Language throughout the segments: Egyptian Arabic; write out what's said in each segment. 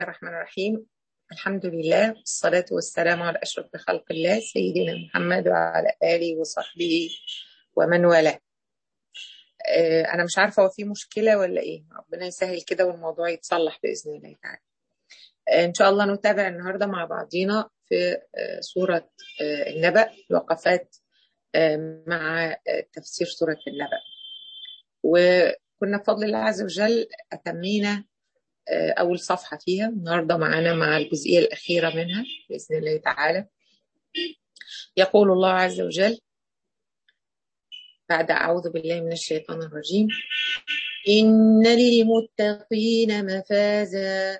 الرحمن الرحيم الحمد لله والصلاة والسلام على أشرف خلق الله سيدنا محمد وعلى آله وصحبه ومن والاه أنا مش عارفة هو في مشكلة ولا إيه ربنا يسهل كده والموضوع يتصلح بإذن الله تعالى إن شاء الله نتابع النهاردة مع بعضينا في سورة النبأ وقفات مع تفسير سورة النبأ وكنا بفضل الله عز وجل أتمينا أول صفحة فيها النهاردة معانا مع الجزئية الأخيرة منها بإذن الله تعالى يقول الله عز وجل بعد أعوذ بالله من الشيطان الرجيم إن للمتقين مفازا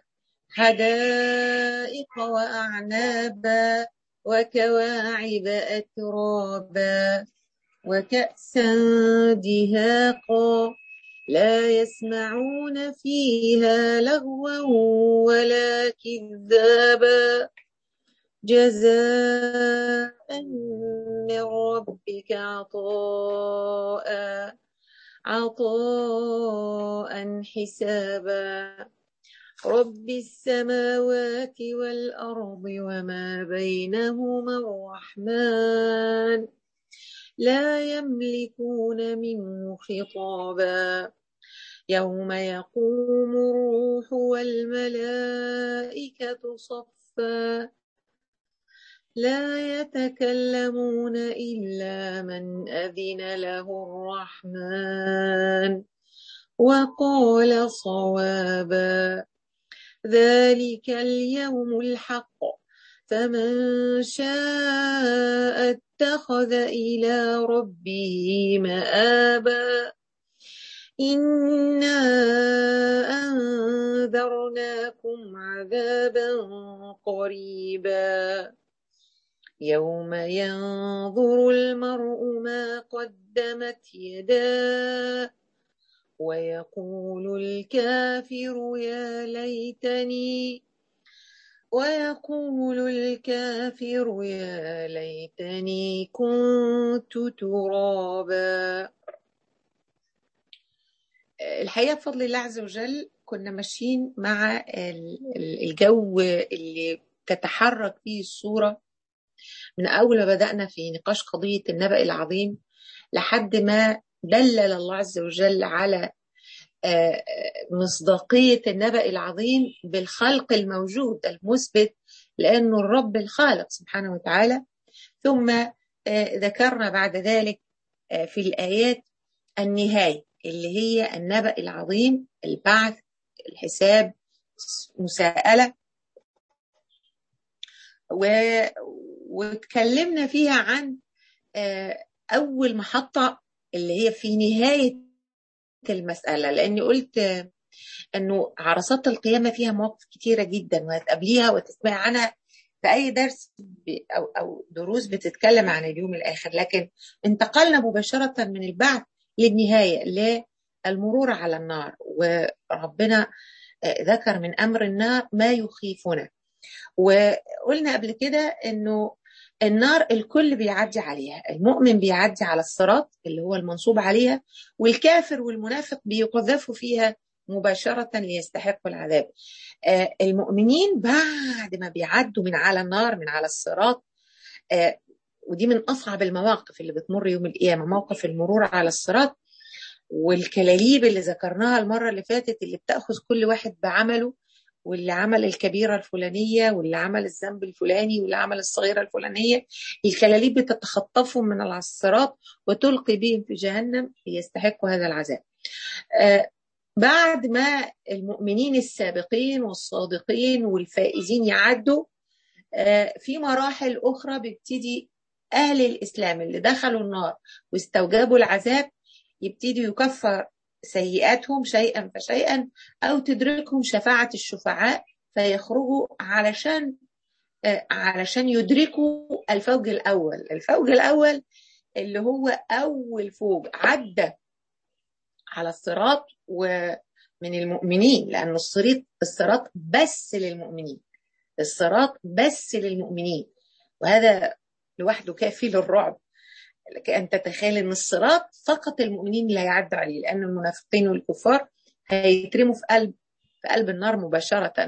حدائق وأعنابا وكواعب أترابا وكأسا دهاقا لا يسمعون فيها لغوا ولا كذابا جزاء من ربك عطاء عطاء حسابا رب السماوات والأرض وما بينهما الرحمن لا يملكون منه خطابا يوم يقوم الروح والملائكة صفا لا يتكلمون إلا من أذن له الرحمن وقال صوابا ذلك اليوم الحق فمن شاء اتخذ إلى ربه مآبا إنا أنذرناكم عذابا قريبا يوم ينظر المرء ما قدمت يداه ويقول الكافر يا ليتني ويقول الكافر يا ليتني كنت ترابا الحقيقة بفضل الله عز وجل كنا ماشيين مع الجو اللي تتحرك فيه الصورة من أول ما بدأنا في نقاش قضية النبأ العظيم لحد ما دلل الله عز وجل على مصداقية النبأ العظيم بالخلق الموجود المثبت لأنه الرب الخالق سبحانه وتعالى ثم ذكرنا بعد ذلك في الآيات النهاية اللي هي النبأ العظيم البعث الحساب مساءلة و... وتكلمنا فيها عن أول محطة اللي هي في نهاية المسألة لأني قلت أنه عرصات القيامة فيها مواقف كتيرة جدا وهتقابليها وتسمع عنها في أي درس أو, أو دروس بتتكلم عن اليوم الآخر لكن انتقلنا مباشرة من البعث للنهاية للمرور على النار وربنا ذكر من أمر النار ما يخيفنا وقلنا قبل كده أنه النار الكل بيعدي عليها المؤمن بيعدي على الصراط اللي هو المنصوب عليها والكافر والمنافق بيقذفوا فيها مباشرة ليستحقوا العذاب آه المؤمنين بعد ما بيعدوا من على النار من على الصراط آه ودي من أصعب المواقف اللي بتمر يوم القيامة موقف المرور على الصراط والكلاليب اللي ذكرناها المرة اللي فاتت اللي بتأخذ كل واحد بعمله واللي عمل الكبيرة الفلانية واللي عمل الذنب الفلاني واللي عمل الصغيرة الفلانية الكلاليب بتتخطفهم من العصرات وتلقي بهم في جهنم ليستحقوا هذا العذاب آه بعد ما المؤمنين السابقين والصادقين والفائزين يعدوا آه في مراحل أخرى بيبتدي أهل الإسلام اللي دخلوا النار واستوجبوا العذاب يبتدي يكفر سيئاتهم شيئا فشيئا أو تدركهم شفاعة الشفعاء فيخرجوا علشان علشان يدركوا الفوج الأول الفوج الأول اللي هو أول فوج عدى على الصراط ومن المؤمنين لأن الصراط الصراط بس للمؤمنين الصراط بس للمؤمنين وهذا لوحده كافي للرعب لك أن تتخيل أن الصراط فقط المؤمنين اللي هيعدوا عليه لأن المنافقين والكفار هيترموا في قلب في قلب النار مباشرة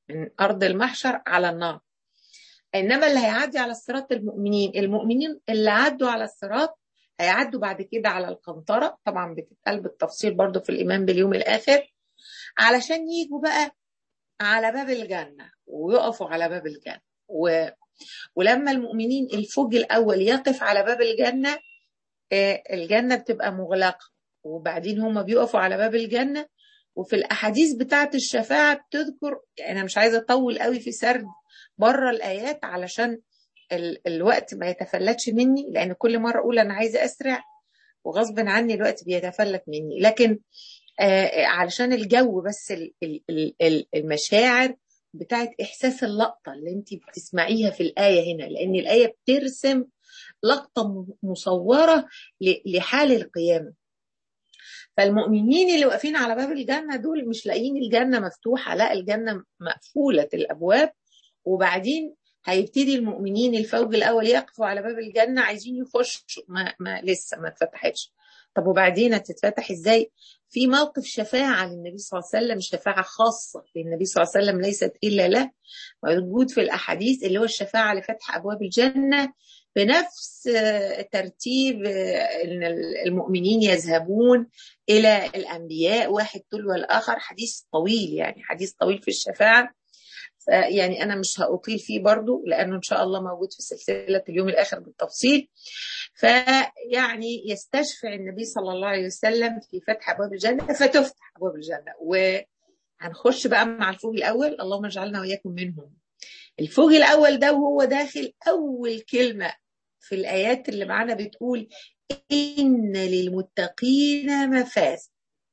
من ارض المحشر على النار انما اللي هيعدي على الصراط المؤمنين المؤمنين اللي عدوا على الصراط هيعدوا بعد كده على القنطرة طبعا بتتقال بالتفصيل برضو في الإيمان باليوم الآخر علشان يجوا بقى على باب الجنة ويقفوا على باب الجنة و... ولما المؤمنين الفوج الأول يقف على باب الجنة الجنة بتبقى مغلقة وبعدين هم بيقفوا على باب الجنة وفي الأحاديث بتاعة الشفاعة بتذكر يعني أنا مش عايزة أطول قوي في سرد بره الآيات علشان ال... الوقت ما يتفلتش مني لأن كل مرة أقول أنا عايزة أسرع وغصب عني الوقت بيتفلت مني لكن آه علشان الجو بس المشاعر بتاعت إحساس اللقطة اللي أنت بتسمعيها في الآية هنا لأن الآية بترسم لقطة مصورة لحال القيامة فالمؤمنين اللي واقفين على باب الجنة دول مش لاقيين الجنة مفتوحة لا الجنة مقفولة الأبواب وبعدين هيبتدي المؤمنين الفوج الأول يقفوا على باب الجنة عايزين يخشوا ما, ما لسه ما اتفتحتش طب وبعدين هتتفتح ازاي؟ في موقف شفاعة للنبي صلى الله عليه وسلم شفاعة خاصة للنبي صلى الله عليه وسلم ليست إلا له موجود في الأحاديث اللي هو الشفاعة لفتح أبواب الجنة بنفس ترتيب ان المؤمنين يذهبون الى الانبياء واحد تلو الاخر حديث طويل يعني حديث طويل في الشفاعه يعني انا مش هاطيل فيه برضو لانه ان شاء الله موجود في سلسله اليوم الاخر بالتفصيل فيعني يستشفع النبي صلى الله عليه وسلم في فتح ابواب الجنه فتفتح ابواب الجنه وهنخش بقى مع الفوج الاول اللهم اجعلنا واياكم منهم الفوج الاول ده وهو داخل اول كلمه في الايات اللي معانا بتقول ان للمتقين مفاز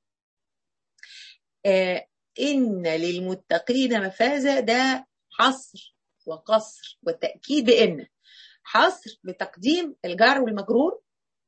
آه ان للمتقين مفازة ده حصر وقصر والتاكيد بان حصر بتقديم الجار والمجرور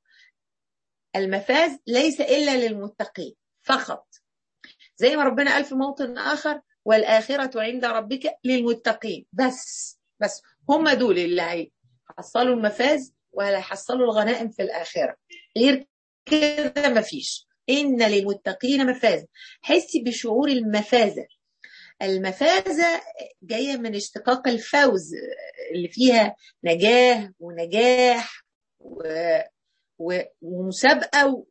المفاز ليس الا للمتقين فقط زي ما ربنا قال في موطن اخر والآخرة عند ربك للمتقين بس بس هم دول اللي هيحصلوا المفاز ولا هيحصلوا الغنائم في الآخرة غير كده مفيش إن للمتقين مفازة حسي بشعور المفازة المفازة جاية من اشتقاق الفوز اللي فيها نجاه ونجاح و... و... ومسابقة و...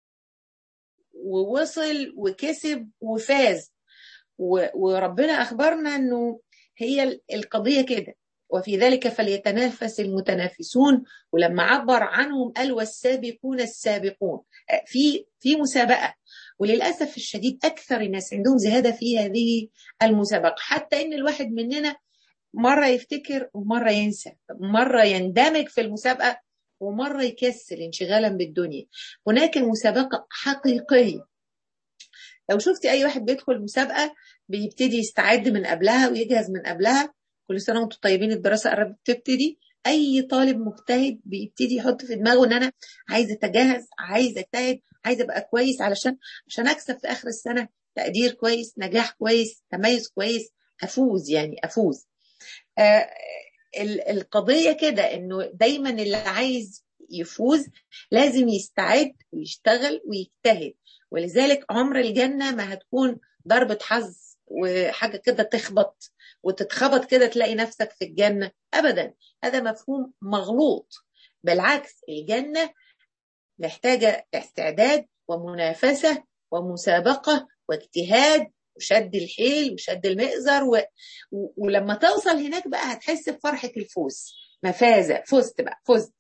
ووصل وكسب وفاز وربنا أخبرنا أنه هي القضية كده وفي ذلك فليتنافس المتنافسون ولما عبر عنهم قال والسابقون السابقون في في مسابقة وللأسف الشديد أكثر الناس عندهم زهادة في هذه المسابقة حتى إن الواحد مننا مرة يفتكر ومرة ينسى مرة يندمج في المسابقة ومرة يكسل انشغالا بالدنيا هناك مسابقة حقيقية لو شفتي اي واحد بيدخل مسابقه بيبتدي يستعد من قبلها ويجهز من قبلها كل سنه وانتم طيبين الدراسه قربت تبتدي اي طالب مجتهد بيبتدي يحط في دماغه ان انا عايز اتجهز عايز اجتهد عايز ابقى كويس علشان عشان اكسب في اخر السنه تقدير كويس نجاح كويس تميز كويس افوز يعني افوز آه القضيه كده انه دايما اللي عايز يفوز لازم يستعد ويشتغل ويجتهد ولذلك عمر الجنة ما هتكون ضربة حظ وحاجة كده تخبط وتتخبط كده تلاقي نفسك في الجنة أبدا هذا مفهوم مغلوط بالعكس الجنة محتاجة استعداد ومنافسة ومسابقة واجتهاد وشد الحيل وشد المئزر و... و... ولما توصل هناك بقى هتحس بفرحة الفوز مفازة فزت بقى فزت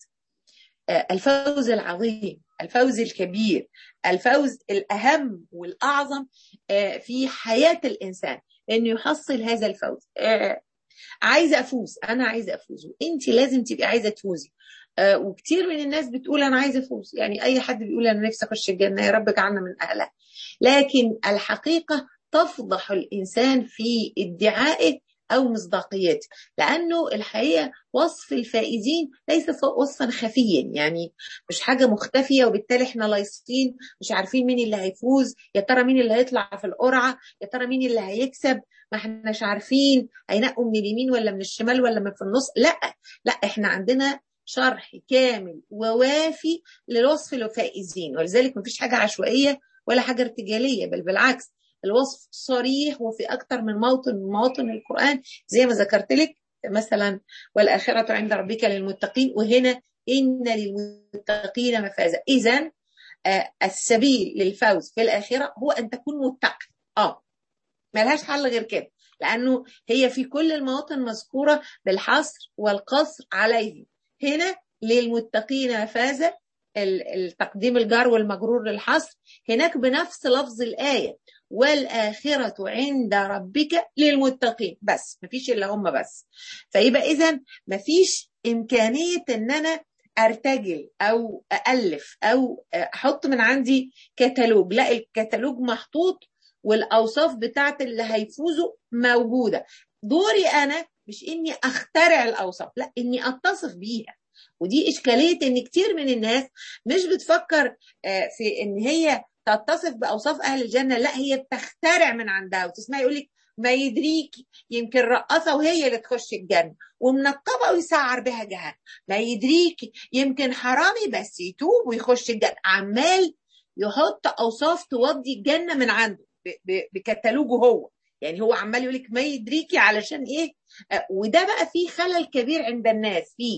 الفوز العظيم الفوز الكبير الفوز الأهم والأعظم في حياة الإنسان إنه يحصل هذا الفوز عايزة أفوز أنا عايزة أفوز وأنت لازم تبقي عايزة تفوزي وكتير من الناس بتقول أنا عايزة أفوز يعني أي حد بيقول أنا نفسي أخش الجنة يا رب اجعلنا من أهلها لكن الحقيقة تفضح الإنسان في ادعائه أو مصداقيته لأنه الحقيقة وصف الفائزين ليس وصفا خفيا يعني مش حاجة مختفية وبالتالي احنا لايصين مش عارفين مين اللي هيفوز يا ترى مين اللي هيطلع في القرعة يا ترى مين اللي هيكسب ما احناش عارفين هينقوا من اليمين ولا من الشمال ولا من في النص لا لا احنا عندنا شرح كامل ووافي لوصف الفائزين ولذلك مفيش حاجة عشوائية ولا حاجة ارتجالية بل بالعكس الوصف صريح وفي اكثر من موطن من مواطن القران زي ما ذكرت لك مثلا والاخره عند ربك للمتقين وهنا ان للمتقين مفازا اذا السبيل للفوز في الاخره هو ان تكون متقي اه ملهاش حل غير كده لانه هي في كل المواطن مذكوره بالحصر والقصر عليه هنا للمتقين مفازا التقديم الجار والمجرور للحصر هناك بنفس لفظ الآية والآخرة عند ربك للمتقين بس مفيش إلا هم بس فيبقى إذا مفيش إمكانية إن أنا أرتجل أو أألف أو أحط من عندي كتالوج لا الكتالوج محطوط والأوصاف بتاعت اللي هيفوزوا موجودة دوري أنا مش إني أخترع الأوصاف لا إني أتصف بيها ودي إشكالية إن كتير من الناس مش بتفكر في إن هي تتصف بأوصاف أهل الجنة لا هي بتخترع من عندها وتسمعي يقول لك ما يدريكي يمكن رقصة وهي اللي تخش الجنة ومنقبة ويسعر بها جهنم ما يدريكي يمكن حرامي بس يتوب ويخش الجنة عمال يحط أوصاف تودي الجنة من عنده بكتالوجه هو يعني هو عمال يقول لك ما يدريكي علشان ايه وده بقى فيه خلل كبير عند الناس فيه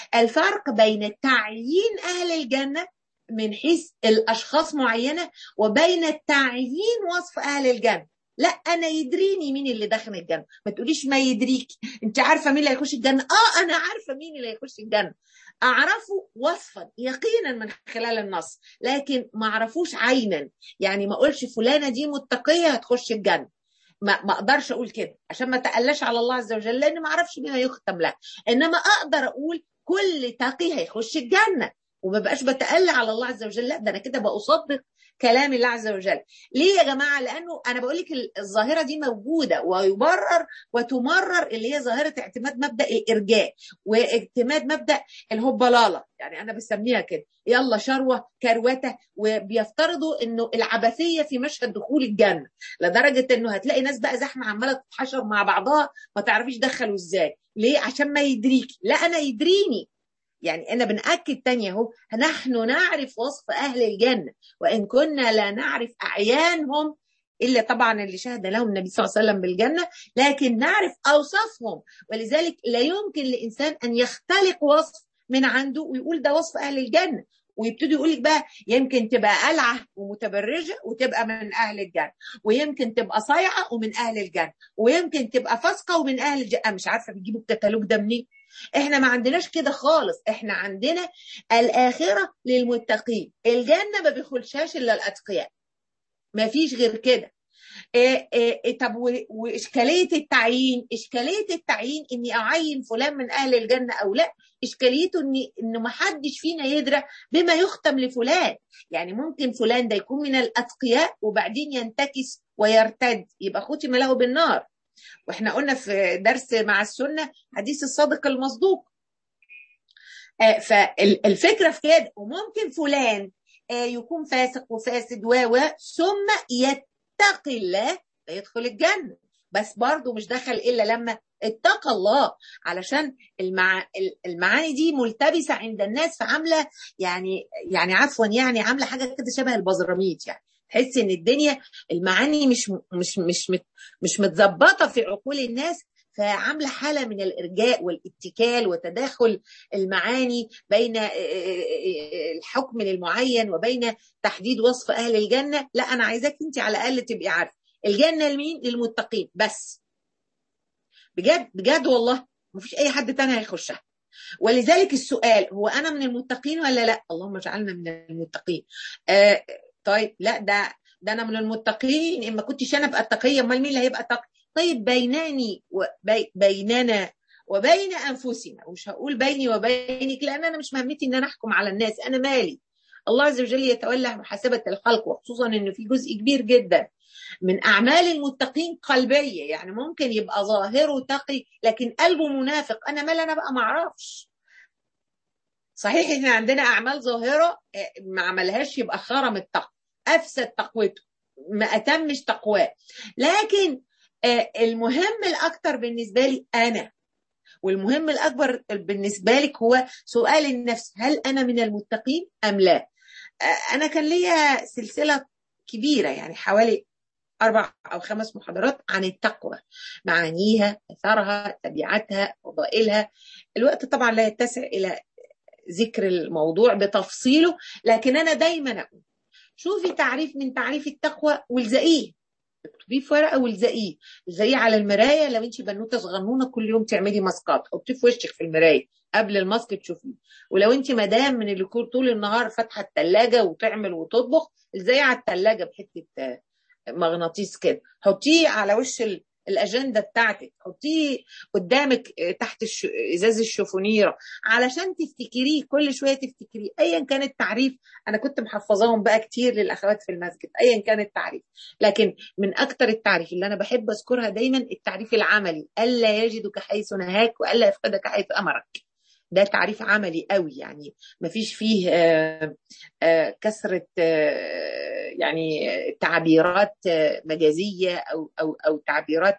الفرق بين تعيين اهل الجنه من حيث الاشخاص معينه وبين تعيين وصف اهل الجنه لا انا يدريني مين اللي داخل الجنه ما تقوليش ما يدريكي انت عارفه مين اللي هيخش الجنه اه انا عارفه مين اللي هيخش الجنه اعرفه وصفا يقينا من خلال النص لكن ما اعرفوش عينا يعني ما اقولش فلانه دي متقيه هتخش الجنه ما ما اقدرش اقول كده عشان ما تقلش على الله عز وجل لان ما اعرفش مين هيختم له انما اقدر اقول كل تقي هيخش الجنه وما بقاش بتقل على الله عز وجل لا ده انا كده بصدق كلام الله عز وجل ليه يا جماعه لانه انا بقول لك الظاهره دي موجوده ويبرر وتمرر اللي هي ظاهره اعتماد مبدا الارجاء واعتماد مبدا الهبلاله يعني انا بسميها كده يلا شروه كروته وبيفترضوا انه العبثيه في مشهد دخول الجنه لدرجه انه هتلاقي ناس بقى زحمه عماله تتحشر مع بعضها ما تعرفيش دخلوا ازاي ليه عشان ما يدريكي لا انا يدريني يعني أنا بنأكد تاني أهو نحن نعرف وصف أهل الجنة وإن كنا لا نعرف أعيانهم إلا طبعا اللي شهد لهم النبي صلى الله عليه وسلم بالجنة لكن نعرف أوصافهم ولذلك لا يمكن لإنسان أن يختلق وصف من عنده ويقول ده وصف أهل الجنة ويبتدي يقول لك بقى يمكن تبقى قلعه ومتبرجه وتبقى من اهل الجنه ويمكن تبقى صايعه ومن اهل الجنه ويمكن تبقى فاسقه ومن اهل الجنه مش عارفه بيجيبوا الكتالوج ده منين احنا ما عندناش كده خالص احنا عندنا الاخره للمتقين الجنه ما بيخلشهاش الا الاتقياء ما فيش غير كده إيه إيه طب واشكاليه التعيين اشكاليه التعيين اني اعين فلان من اهل الجنه او لا اشكاليته ان ان ما حدش فينا يدرى بما يختم لفلان يعني ممكن فلان ده يكون من الاتقياء وبعدين ينتكس ويرتد يبقى ختم له بالنار واحنا قلنا في درس مع السنه حديث الصادق المصدوق آه فالفكره في كده وممكن فلان آه يكون فاسق وفاسد و ثم يتقي الله فيدخل الجنه بس برضه مش دخل الا لما اتقى الله علشان المع... المعاني دي ملتبسه عند الناس فعامله يعني يعني عفوا يعني عامله حاجه كده شبه البزراميط يعني تحس ان الدنيا المعاني مش مش مش مش, مش متظبطه في عقول الناس فعامله حاله من الارجاء والاتكال وتداخل المعاني بين الحكم المعين وبين تحديد وصف اهل الجنه لا انا عايزاك انت على الاقل تبقي عارفه الجنه لمين للمتقين بس بجد بجد والله مفيش اي حد تاني هيخشها ولذلك السؤال هو انا من المتقين ولا لا اللهم اجعلنا من المتقين آه طيب لا ده ده انا من المتقين اما كنتش انا ابقى تقيه امال مين اللي هيبقى تقي طيب بيناني وبيننا وبين انفسنا ومش هقول بيني وبينك لان انا مش مهمتي ان انا احكم على الناس انا مالي الله عز وجل يتولى محاسبه الخلق وخصوصا انه في جزء كبير جدا من اعمال المتقين قلبيه يعني ممكن يبقى ظاهره تقي لكن قلبه منافق انا مال انا بقى ما اعرفش صحيح احنا عندنا اعمال ظاهره ما عملهاش يبقى خرم التقوى افسد تقوته ما اتمش تقواه لكن المهم الاكثر بالنسبه لي انا والمهم الاكبر بالنسبه لك هو سؤال النفس هل انا من المتقين ام لا انا كان ليا سلسله كبيره يعني حوالي اربع او خمس محاضرات عن التقوى معانيها اثارها تبعاتها فضائلها الوقت طبعا لا يتسع الى ذكر الموضوع بتفصيله لكن انا دايما اقول شوفي تعريف من تعريف التقوى والزقيه اكتبيه في ورقه والزقيه الزقيه على المرايه لو انت بنوته صغنونه كل يوم تعملي ماسكات حطيه في وشك في المرايه قبل الماسك تشوفيه ولو انت مدام من اللي طول النهار فاتحه الثلاجه وتعمل وتطبخ الزقيه على الثلاجه بحته مغناطيس كده حطيه على وش الاجنده بتاعتك حطيه قدامك تحت الش... ازاز الشوفونيره علشان تفتكريه كل شويه تفتكريه ايا كان التعريف انا كنت محفظاهم بقى كتير للاخوات في المسجد ايا كان التعريف لكن من اكتر التعريف اللي انا بحب اذكرها دايما التعريف العملي الا يجدك حيث نهاك والا يفقدك حيث امرك ده تعريف عملي قوي يعني ما فيش فيه آآ آآ كسرة آآ يعني تعبيرات مجازية أو, أو, أو تعبيرات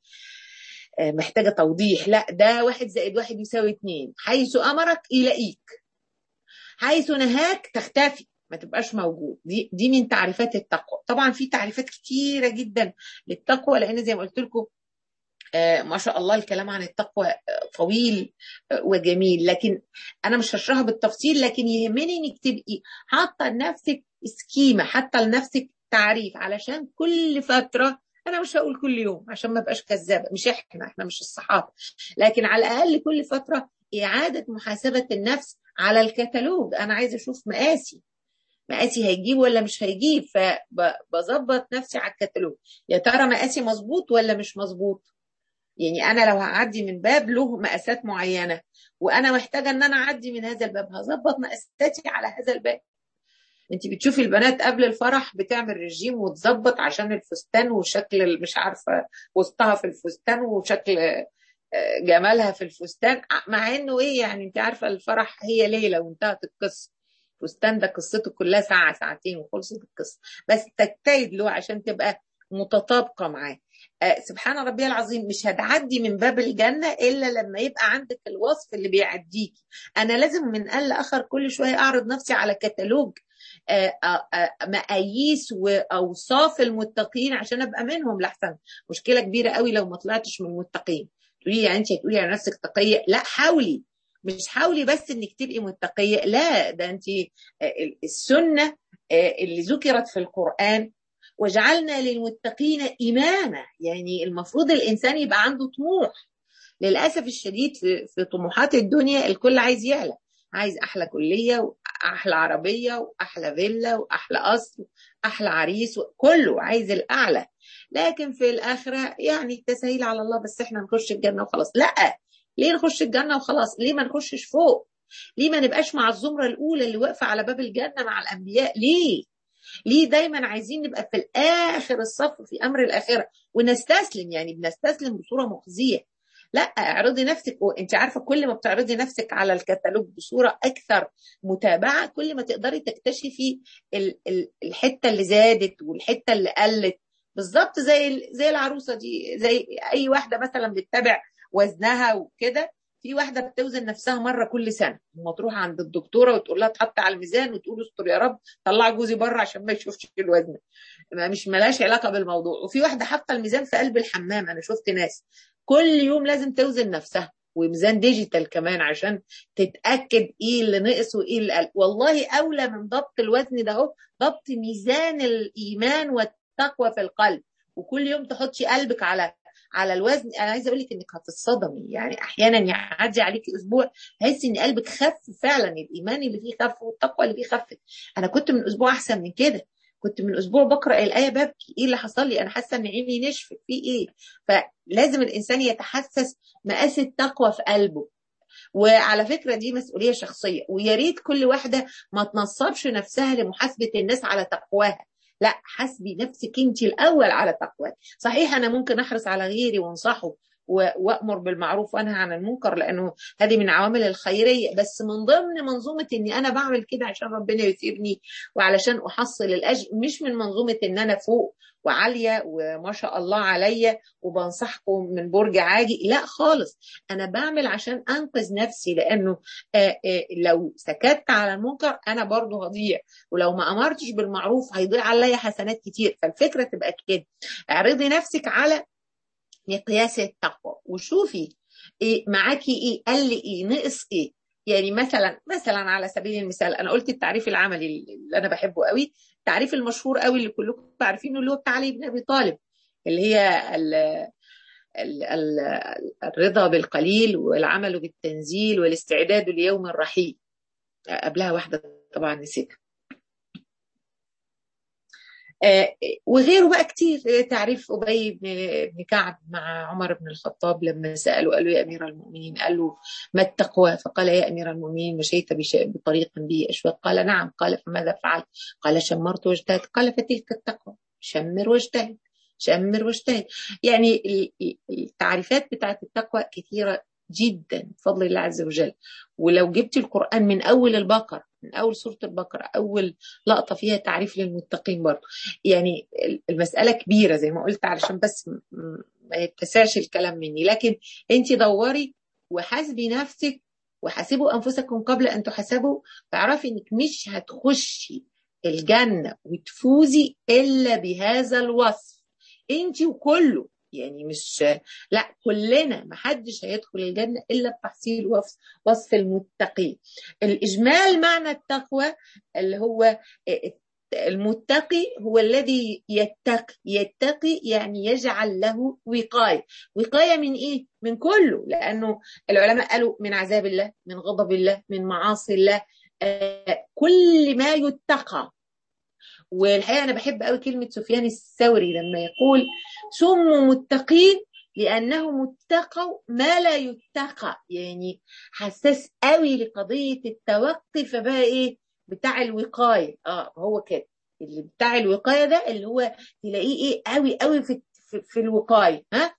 محتاجة توضيح لا ده واحد زائد واحد يساوي اتنين حيث أمرك يلاقيك حيث نهاك تختفي ما تبقاش موجود دي دي من تعريفات التقوى طبعا في تعريفات كتيره جدا للتقوى لان زي ما قلت لكم ما شاء الله الكلام عن التقوى طويل وجميل لكن انا مش هشرحها بالتفصيل لكن يهمني انك تبقي حاطه لنفسك سكيمه حاطه لنفسك تعريف علشان كل فتره انا مش هقول كل يوم عشان ما بقاش كذابه مش احنا احنا مش الصحابه لكن على الاقل كل فتره اعاده محاسبه النفس على الكتالوج انا عايزه اشوف مقاسي مقاسي هيجيب ولا مش هيجيب فبظبط نفسي على الكتالوج يا ترى مقاسي مظبوط ولا مش مظبوط يعني انا لو هعدي من باب له مقاسات معينه وانا محتاجه ان انا اعدي من هذا الباب هظبط مقاساتي على هذا الباب انت بتشوفي البنات قبل الفرح بتعمل رجيم وتظبط عشان الفستان وشكل مش عارفه وسطها في الفستان وشكل جمالها في الفستان مع انه ايه يعني انت عارفه الفرح هي ليله وانتهت القصه الفستان ده قصته كلها ساعه ساعتين وخلصت القصه بس تجتهد له عشان تبقى متطابقه معاه آه سبحان ربي العظيم مش هتعدي من باب الجنة إلا لما يبقى عندك الوصف اللي بيعديكي أنا لازم من قال لآخر كل شوية أعرض نفسي على كتالوج آه آه مقاييس وأوصاف المتقين عشان أبقى منهم لحسن مشكلة كبيرة قوي لو ما طلعتش من المتقين تقولي يعني أنت هتقولي على نفسك تقية لا حاولي مش حاولي بس انك تبقي متقيه لا ده انت السنه اللي ذكرت في القران وجعلنا للمتقين إماما يعني المفروض الإنسان يبقى عنده طموح للأسف الشديد في, في طموحات الدنيا الكل عايز يعلى عايز أحلى كلية وأحلى عربية وأحلى فيلا وأحلى قصر وأحلى عريس كله عايز الأعلى لكن في الآخرة يعني التسهيل على الله بس إحنا نخش الجنة وخلاص لا ليه نخش الجنة وخلاص ليه ما نخشش فوق ليه ما نبقاش مع الزمرة الأولى اللي واقفة على باب الجنة مع الأنبياء ليه ليه دايما عايزين نبقى في الاخر الصف في امر الاخره ونستسلم يعني بنستسلم بصوره مخزيه لا اعرضي نفسك وانت عارفه كل ما بتعرضي نفسك على الكتالوج بصوره اكثر متابعه كل ما تقدري تكتشفي الحته اللي زادت والحته اللي قلت بالظبط زي زي العروسه دي زي اي واحده مثلا بتتابع وزنها وكده في واحده بتوزن نفسها مره كل سنه لما تروح عند الدكتوره وتقول لها تحط على الميزان وتقول استر يا رب طلع جوزي بره عشان ما يشوفش الوزن ما مش ملاش علاقه بالموضوع وفي واحده حاطه الميزان في قلب الحمام انا شفت ناس كل يوم لازم توزن نفسها وميزان ديجيتال كمان عشان تتاكد ايه اللي نقص وايه اللي قل والله اولى من ضبط الوزن ده اهو ضبط ميزان الايمان والتقوى في القلب وكل يوم تحطي قلبك على على الوزن انا عايزه اقول لك انك هتتصدمي يعني احيانا يعدي عليكي اسبوع تحسي ان قلبك خف فعلا الايمان اللي فيه خف والتقوى اللي فيه خفت انا كنت من اسبوع احسن من كده كنت من اسبوع بقرا الايه ببكي ايه اللي حصل لي انا حاسه ان عيني نشفت في ايه فلازم الانسان يتحسس مقاس التقوى في قلبه وعلى فكره دي مسؤوليه شخصيه ويا ريت كل واحده ما تنصبش نفسها لمحاسبه الناس على تقواها لا حاسبي نفسك انت الاول على تقوى صحيح انا ممكن احرص على غيري وانصحه وامر بالمعروف وانهى عن المنكر لانه هذه من عوامل الخيريه بس من ضمن منظومه اني انا بعمل كده عشان ربنا يثيبني وعلشان احصل الاجر مش من منظومه ان انا فوق وعاليه وما شاء الله عليا وبنصحكم من برج عاجي لا خالص انا بعمل عشان انقذ نفسي لانه آآ آآ لو سكت على المنكر انا برضه هضيع ولو ما امرتش بالمعروف هيضيع عليا حسنات كتير فالفكره تبقى كده اعرضي نفسك على مقياس التقوى وشوفي إيه معاكي ايه قال لي ايه نقص ايه يعني مثلا مثلا على سبيل المثال انا قلت التعريف العملي اللي انا بحبه قوي التعريف المشهور قوي اللي كلكم عارفينه اللي هو بتاع علي بن ابي طالب اللي هي ال ال ال الرضا بالقليل والعمل بالتنزيل والاستعداد ليوم الرحيل قبلها واحده طبعا نسيتها وغيره بقى كتير تعريف أبي بن كعب مع عمر بن الخطاب لما سألوا قالوا يا أمير المؤمنين قال له ما التقوى فقال يا أمير المؤمنين مشيت بطريق به أشواق قال نعم قال فماذا فعلت قال شمرت واجتهد قال فتلك التقوى شمر واجتهد شمر واجتهد يعني التعريفات بتاعت التقوى كثيرة جدا بفضل الله عز وجل ولو جبت القرآن من أول البقرة من أول سورة البقرة أول لقطة فيها تعريف للمتقين برضه يعني المسألة كبيرة زي ما قلت علشان بس ما يتسعش الكلام مني لكن أنت دوري وحاسبي نفسك وحاسبوا أنفسكم قبل أن تحاسبوا فاعرفي إنك مش هتخشي الجنة وتفوزي إلا بهذا الوصف أنت وكله يعني مش لا كلنا ما حدش هيدخل الجنة إلا بتحصيل وصف, وصف المتقي الإجمال معنى التقوى اللي هو المتقي هو الذي يتقي يتقي يعني يجعل له وقاية وقاية من إيه؟ من كله لأنه العلماء قالوا من عذاب الله من غضب الله من معاصي الله آه كل ما يتقى والحقيقه انا بحب قوي كلمه سفيان الثوري لما يقول سموا متقين لانهم اتقوا ما لا يتقى يعني حساس قوي لقضيه التوقي فبقى ايه بتاع الوقايه اه هو كده اللي بتاع الوقايه ده اللي هو تلاقيه ايه قوي قوي في في, في الوقايه ها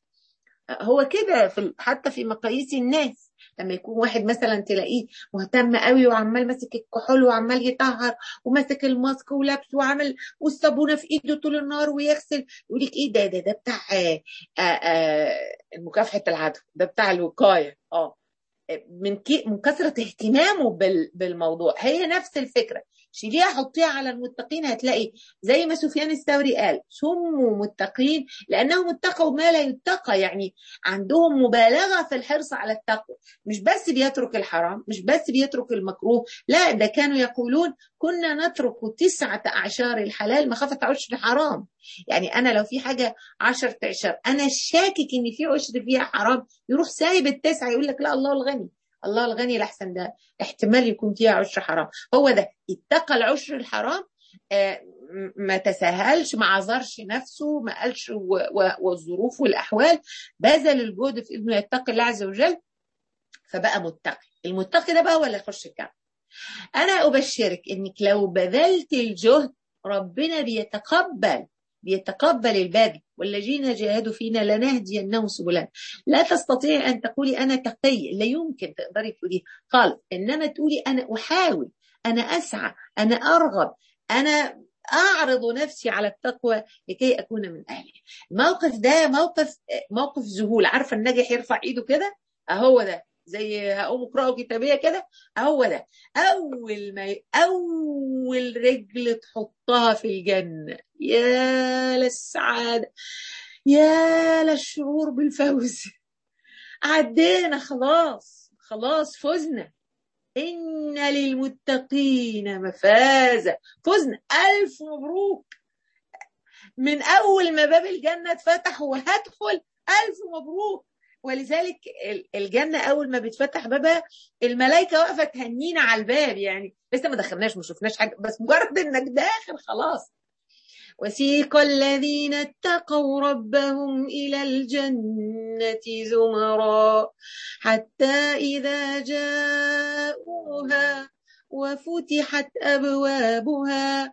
هو كده في حتى في مقاييس الناس لما يكون واحد مثلا تلاقيه مهتم قوي وعمال ماسك الكحول وعمال يطهر وماسك الماسك ولابس وعامل والصابونه في ايده طول النهار ويغسل يقول لك ايه ده ده ده بتاع آآ آآ مكافحه العدوى ده بتاع الوقايه اه من كي من كثره اهتمامه بالموضوع هي نفس الفكره شيليها حطيها على المتقين هتلاقي زي ما سفيان الثوري قال سموا متقين لانهم اتقوا ما لا يتقى يعني عندهم مبالغه في الحرص على التقوى مش بس بيترك الحرام مش بس بيترك المكروه لا ده كانوا يقولون كنا نترك تسعة أعشار الحلال مخافة عشر الحرام يعني أنا لو في حاجة عشرة أعشار أنا شاكك إن في عشر فيها حرام يروح سايب التسعة يقول لك لا الله الغني الله الغني لحسن ده احتمال يكون فيها عشر حرام هو ده اتقى العشر الحرام آه ما تساهلش ما عذرش نفسه ما قالش والظروف والاحوال بذل الجهد في انه يتقي الله عز وجل فبقى متقي المتقي ده بقى هو اللي يخش الجنه انا ابشرك انك لو بذلت الجهد ربنا بيتقبل بيتقبل الباقي والذين جاهدوا فينا لنهدينهم سبلنا لا تستطيعي ان تقولي انا تقي لا يمكن تقدري تقولي خالص انما تقولي انا احاول انا اسعى انا ارغب انا اعرض نفسي على التقوى لكي اكون من اهله الموقف ده موقف موقف ذهول عارفه الناجح يرفع ايده كده اهو ده زي هقوم اقرأوا كتابية كده هو ده أول ما ي... أول رجل تحطها في الجنة يا للسعادة يا للشعور بالفوز عدينا خلاص خلاص فزنا إن للمتقين مفازة فزنا ألف مبروك من أول ما باب الجنة اتفتح وهدخل ألف مبروك ولذلك الجنة أول ما بتفتح بابها الملائكة واقفة تهنينا على الباب يعني لسه ما دخلناش ما شفناش حاجة بس مجرد إنك داخل خلاص وسيق الذين اتقوا ربهم إلى الجنة زمرا حتى إذا جاءوها وفتحت أبوابها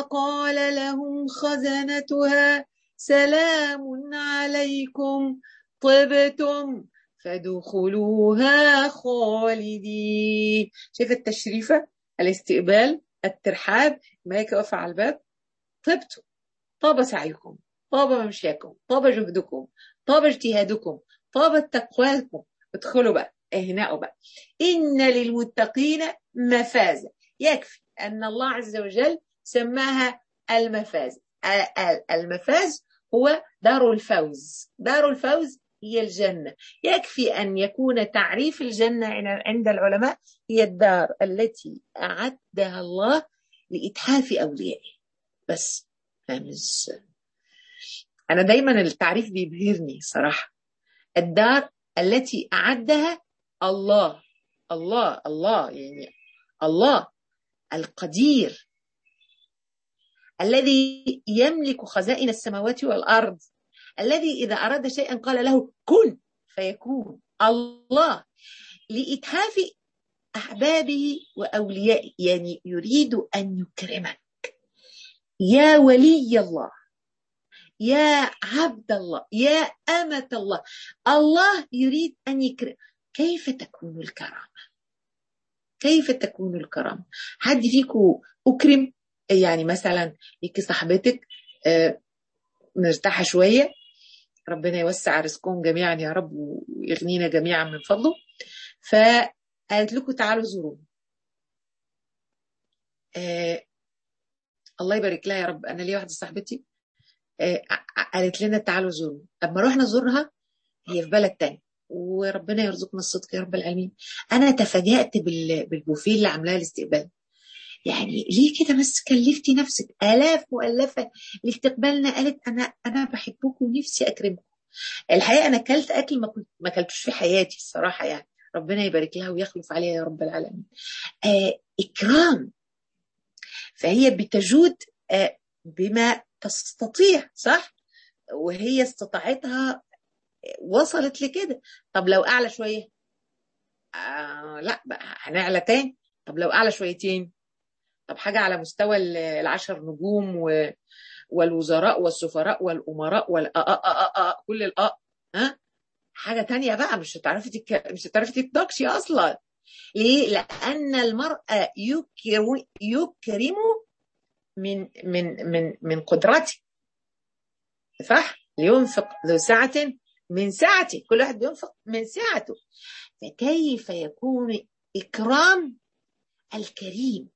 وقال لهم خزنتها سلام عليكم طبتم فادخلوها خالدين شايفة التشريفة الاستقبال الترحاب الملائكة واقفة على الباب طبتم طاب سعيكم طاب ممشاكم طاب جهدكم طاب اجتهادكم طابت تقواكم ادخلوا بقى اهنأوا بقى إن للمتقين مفازة يكفي أن الله عز وجل سماها المفاز المفاز هو دار الفوز دار الفوز هي الجنة يكفي أن يكون تعريف الجنة عند العلماء هي الدار التي أعدها الله لإتحاف أوليائه بس فمش أنا دايما التعريف بيبهرني صراحة الدار التي أعدها الله الله الله يعني الله القدير الذي يملك خزائن السماوات والأرض الذي إذا أراد شيئا قال له كن فيكون الله لإتحاف أحبابه وأوليائه يعني يريد أن يكرمك يا ولي الله يا عبد الله يا أمة الله الله يريد أن يكرم كيف تكون الكرامة كيف تكون الكرامة حد فيكم أكرم يعني مثلا ليكي صاحبتك مرتاحة شوية ربنا يوسع رزقهم جميعا يا رب ويغنينا جميعا من فضله فقالت لكم تعالوا زوروني آه الله يبارك لها يا رب انا ليا واحده صاحبتي آه قالت لنا تعالوا زوروني اما رحنا زورها هي في بلد تاني وربنا يرزقنا الصدق يا رب العالمين انا تفاجأت بالبوفيه اللي عاملاه الاستقبال يعني ليه كده بس كلفتي نفسك آلاف مؤلفة لاستقبالنا قالت أنا أنا بحبكم ونفسي أكرمكم الحقيقة أنا أكلت أكل ما كنت ما أكلتوش في حياتي الصراحة يعني ربنا يبارك لها ويخلف عليها يا رب العالمين آه إكرام فهي بتجود آه بما تستطيع صح وهي استطاعتها وصلت لكده طب لو أعلى شوية آه لا بقى هنعلى تاني طب لو أعلى شويتين طب حاجة على مستوى العشر نجوم و... والوزراء والسفراء والأمراء والأ أ أ أ كل الأ ها حاجة تانية بقى مش هتعرفي تك... مش هتعرفي تتناقشي أصلا ليه؟ لأن المرأة يكرم يكرم من من من من قدرته صح؟ لينفق ذو سعة من سعته كل واحد بينفق من سعته فكيف يكون إكرام الكريم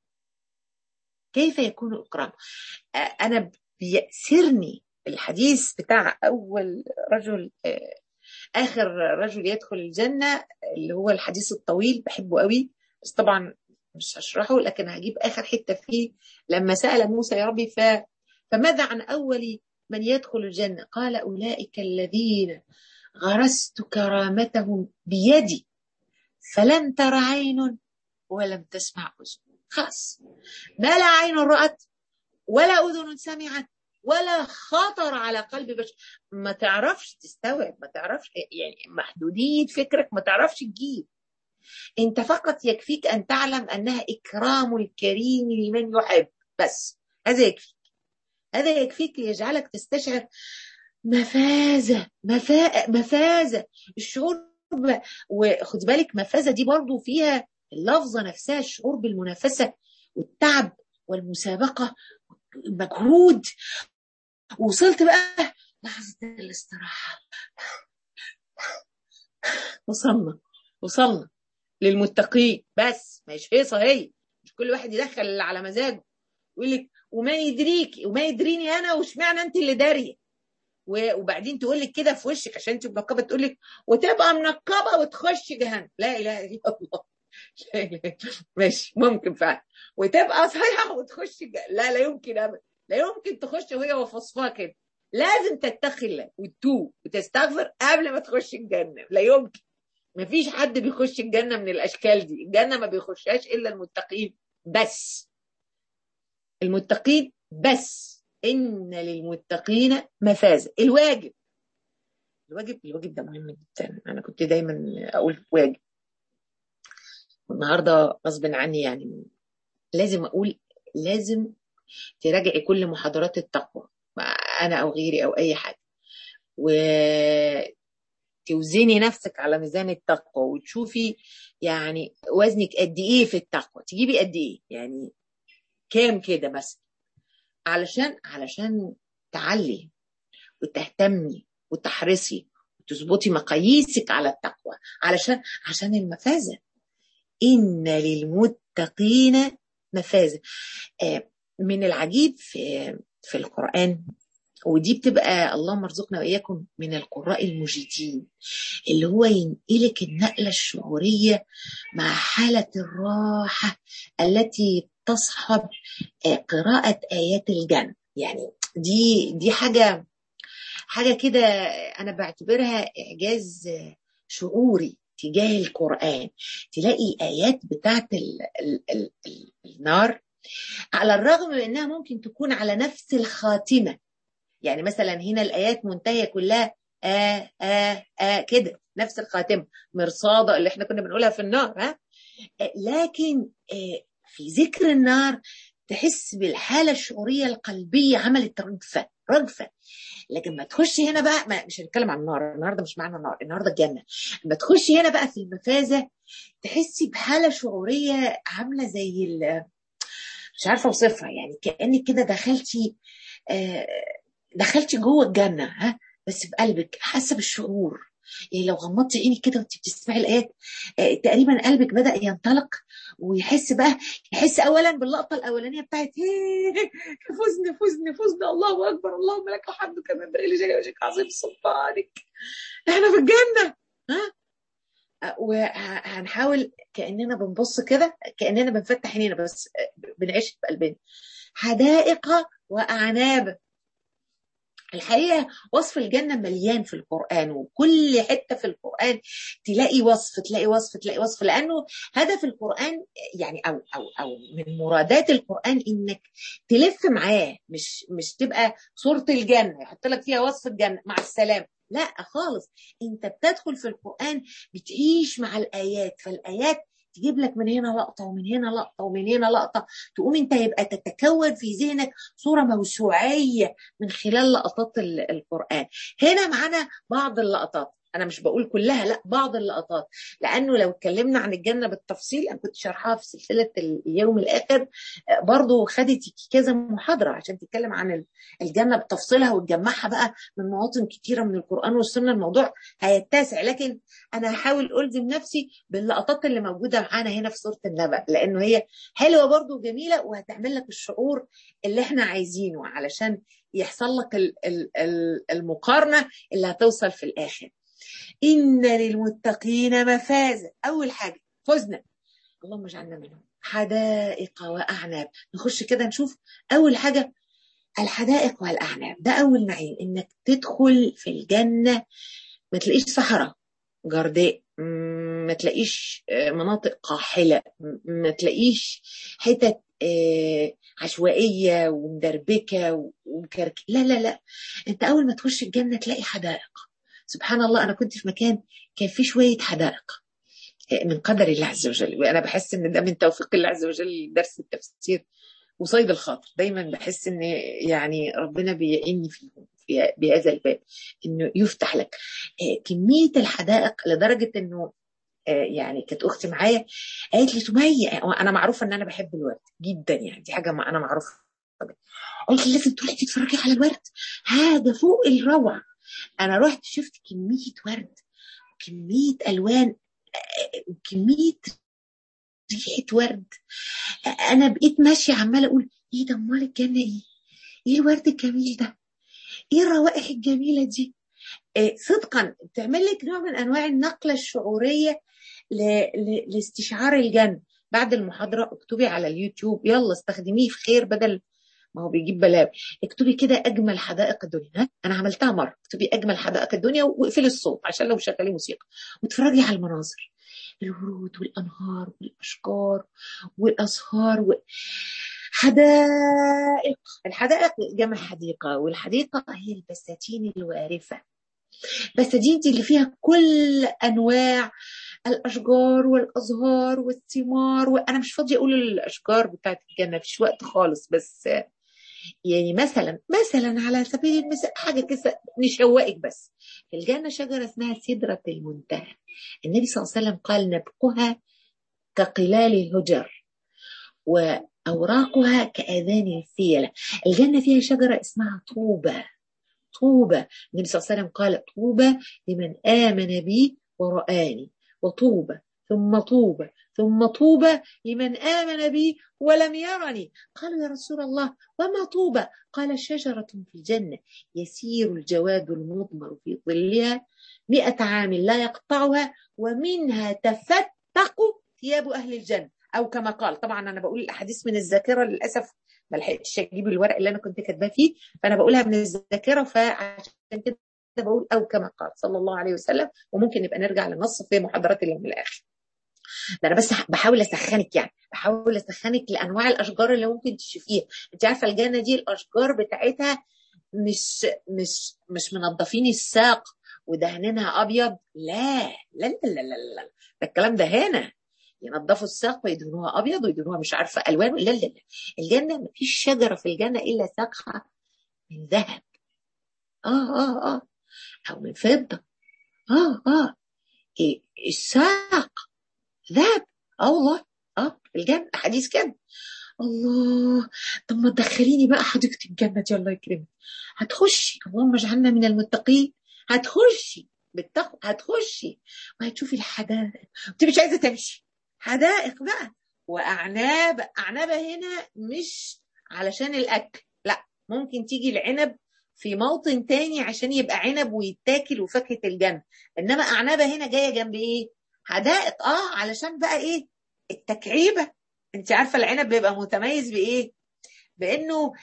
كيف يكون إكرام أنا بيأسرني الحديث بتاع أول رجل آخر رجل يدخل الجنة اللي هو الحديث الطويل بحبه قوي بس طبعا مش هشرحه لكن هجيب آخر حتة فيه لما سأل موسى يا ربي ف... فماذا عن أول من يدخل الجنة قال أولئك الذين غرست كرامتهم بيدي فلم تر عين ولم تسمع أذن خاص ما لا عين رأت ولا أذن سمعت ولا خطر على قلب بشر ما تعرفش تستوعب ما تعرفش يعني محدودية فكرك ما تعرفش تجيب انت فقط يكفيك ان تعلم انها اكرام الكريم لمن يحب بس هذا يكفيك هذا يكفيك ليجعلك تستشعر مفازة مفا... مفازة الشعور ب... وخد بالك مفازة دي برضو فيها اللفظة نفسها الشعور بالمنافسة والتعب والمسابقة والمجهود ووصلت بقى لحظة الاستراحة وصلنا وصلنا للمتقين بس مش هيصة هي مش كل واحد يدخل اللي على مزاجه يقول لك وما يدريك وما يدريني انا واشمعنى انت اللي داريه وبعدين تقول لك كده في وشك عشان انت منقبه تقول لك وتبقى منقبه وتخش جهنم لا اله الا الله ماشي ممكن فعلا وتبقى صحيحه وتخش لا لا يمكن ابدا لا يمكن تخش وهي وفصفها كده لازم تتقي الله وتتوب وتستغفر قبل ما تخش الجنه لا يمكن ما فيش حد بيخش الجنه من الاشكال دي الجنه ما بيخشهاش الا المتقين بس المتقين بس ان للمتقين مفازه الواجب الواجب الواجب ده مهم جدا انا كنت دايما اقول واجب والنهارده غصب عني يعني لازم اقول لازم تراجعي كل محاضرات التقوى انا او غيري او اي حاجه و توزني نفسك على ميزان التقوى وتشوفي يعني وزنك قد ايه في التقوى تجيبي قد ايه يعني كام كده مثلا علشان علشان تعلي وتهتمي وتحرصي وتظبطي مقاييسك على التقوى علشان عشان المفازة إن للمتقين مفازة من العجيب في في القرآن ودي بتبقى اللهم ارزقنا واياكم من القراء المجيدين اللي هو ينقلك النقله الشعوريه مع حاله الراحه التي تصحب قراءه ايات الجنه يعني دي دي حاجه حاجه كده انا بعتبرها اعجاز شعوري تجاه القران تلاقي ايات بتاعت ال ال ال ال النار على الرغم من انها ممكن تكون على نفس الخاتمه يعني مثلا هنا الايات منتهيه كلها آه آه آه كده نفس الخاتمه مرصاده اللي احنا كنا بنقولها في النار ها آه لكن آه في ذكر النار تحس بالحاله الشعوريه القلبيه عملت رجفه رجفه لكن ما تخشي هنا بقى ما مش هنتكلم عن النار النهارده مش معنى النار النهارده الجنه لما تخشي هنا بقى في المفازه تحسي بحاله شعوريه عامله زي مش عارفه اوصفها يعني كانك كده دخلتي آه دخلتي جوه الجنه ها بس بقلبك حاسه بالشعور يعني لو غمضتي عينك كده وانت بتسمعي الايات آه تقريبا قلبك بدا ينطلق ويحس بقى يحس اولا باللقطه الاولانيه بتاعت فزنا فزنا فزنا الله اكبر اللهم لك الحمد كما ينبغي لجلال وجهك عظيم سلطانك احنا في الجنه ها وهنحاول كاننا بنبص كده كاننا بنفتح عينينا بس بنعيش بقلبنا حدائق واعناب الحقيقه وصف الجنه مليان في القران وكل حته في القران تلاقي وصف تلاقي وصف تلاقي وصف لانه هدف القران يعني او او او من مرادات القران انك تلف معاه مش مش تبقى صوره الجنه يحط لك فيها وصف الجنه مع السلامه لا خالص انت بتدخل في القران بتعيش مع الايات فالايات تجيب لك من هنا لقطه ومن هنا لقطه ومن هنا لقطه تقوم انت يبقى تتكون في ذهنك صوره موسوعيه من خلال لقطات القران هنا معانا بعض اللقطات انا مش بقول كلها لا بعض اللقطات لانه لو اتكلمنا عن الجنه بالتفصيل انا كنت شرحها في سلسله اليوم الاخر برضو خدت كذا محاضره عشان تتكلم عن الجنه بتفصيلها وتجمعها بقى من مواطن كتيره من القران والسنه الموضوع هيتسع لكن انا هحاول الزم نفسي باللقطات اللي موجوده معانا هنا في سوره النبأ لانه هي حلوه برضو وجميله وهتعمل لك الشعور اللي احنا عايزينه علشان يحصل لك المقارنه اللي هتوصل في الاخر إن للمتقين مفازة أول حاجة فزنا اللهم اجعلنا منهم حدائق وأعناب نخش كده نشوف أول حاجة الحدائق والأعناب ده أول نعيم إنك تدخل في الجنة ما تلاقيش صحراء جرداء ما تلاقيش مناطق قاحلة ما تلاقيش حتت عشوائية ومدربكة ومكرك لا لا لا انت اول ما تخش الجنة تلاقي حدائق سبحان الله انا كنت في مكان كان فيه شويه حدائق من قدر الله عز وجل وانا بحس ان ده من توفيق الله عز وجل درس التفسير وصيد الخاطر دايما بحس ان يعني ربنا بيعيني فيهم في بهذا الباب انه يفتح لك كميه الحدائق لدرجه انه يعني كانت اختي معايا قالت لي سمية انا معروفه ان انا بحب الورد جدا يعني دي حاجه ما انا معروفه قلت لي لازم تروحي تتفرجي على الورد هذا فوق الروعه انا رحت شفت كميه ورد كميه الوان كميه ريحه ورد انا بقيت ماشيه عماله اقول ايه ده امال الجنه ايه ايه الورد الجميل ده ايه الروائح الجميله دي إيه صدقا بتعمل لك نوع من انواع النقله الشعوريه ل... ل... لاستشعار الجنه بعد المحاضره اكتبي على اليوتيوب يلا استخدميه في خير بدل ما هو بيجيب بلاوي اكتبي كده اجمل حدائق الدنيا ها انا عملتها مره اكتبي اجمل حدائق الدنيا واقفلي الصوت عشان لو شغالي موسيقى واتفرجي على المناظر الورود والانهار والاشجار والازهار و... حدائق الحدائق جمع حديقه والحديقه هي البساتين الوارفه بساتين دي اللي فيها كل انواع الاشجار والازهار والثمار وانا مش فاضيه اقول الاشجار بتاعت الجنه مفيش وقت خالص بس يعني مثلا مثلا على سبيل المثال حاجه كده نشوقك بس في الجنه شجره اسمها سدره المنتهى النبي صلى الله عليه وسلم قال نبقها كقلال الهجر واوراقها كاذان الفيله الجنه فيها شجره اسمها طوبه طوبى النبي صلى الله عليه وسلم قال طوبى لمن آمن بي ورآني وطوبى ثم طوبى ثم طوبى لمن آمن بي ولم يرني قالوا يا رسول الله وما طوبى قال شجرة في الجنة يسير الجواد المضمر في ظلها مئة عام لا يقطعها ومنها تفتق ثياب أهل الجنة أو كما قال طبعا أنا بقول الأحاديث من الذاكرة للأسف ما لحقتش اجيب الورق اللي انا كنت كاتباه فيه فانا بقولها من الذاكره فعشان كده بقول او كما قال صلى الله عليه وسلم وممكن نبقى نرجع للنص في محاضرات اليوم الاخر ده انا بس بحاول اسخنك يعني بحاول اسخنك لانواع الاشجار اللي ممكن تشوفيها انت عارفه الجنه دي الاشجار بتاعتها مش مش مش منظفين الساق ودهنينها ابيض لا لا لا لا لا, لا. ده الكلام ده هنا ينظفوا الساق ويدهنوها ابيض ويدهنوها مش عارفه الوان لا لا لا الجنه ما فيش شجره في الجنه الا ساقها من ذهب اه اه اه او من فضه اه اه إيه الساق ذهب اه والله اه في الجنه حديث كده الله طب ما تدخليني بقى حديقه الجنه دي الله يكرمك هتخشي اللهم اجعلنا من المتقين هتخشي بالتقوى هتخشي وهتشوفي الحدائق انت مش عايزه تمشي حدائق بقى واعناب اعناب هنا مش علشان الاكل لا ممكن تيجي العنب في موطن تاني عشان يبقى عنب ويتاكل وفاكهه الجنه انما اعنابه هنا جايه جنب ايه حدائق اه علشان بقى ايه التكعيبه انت عارفه العنب بيبقى متميز بايه بانه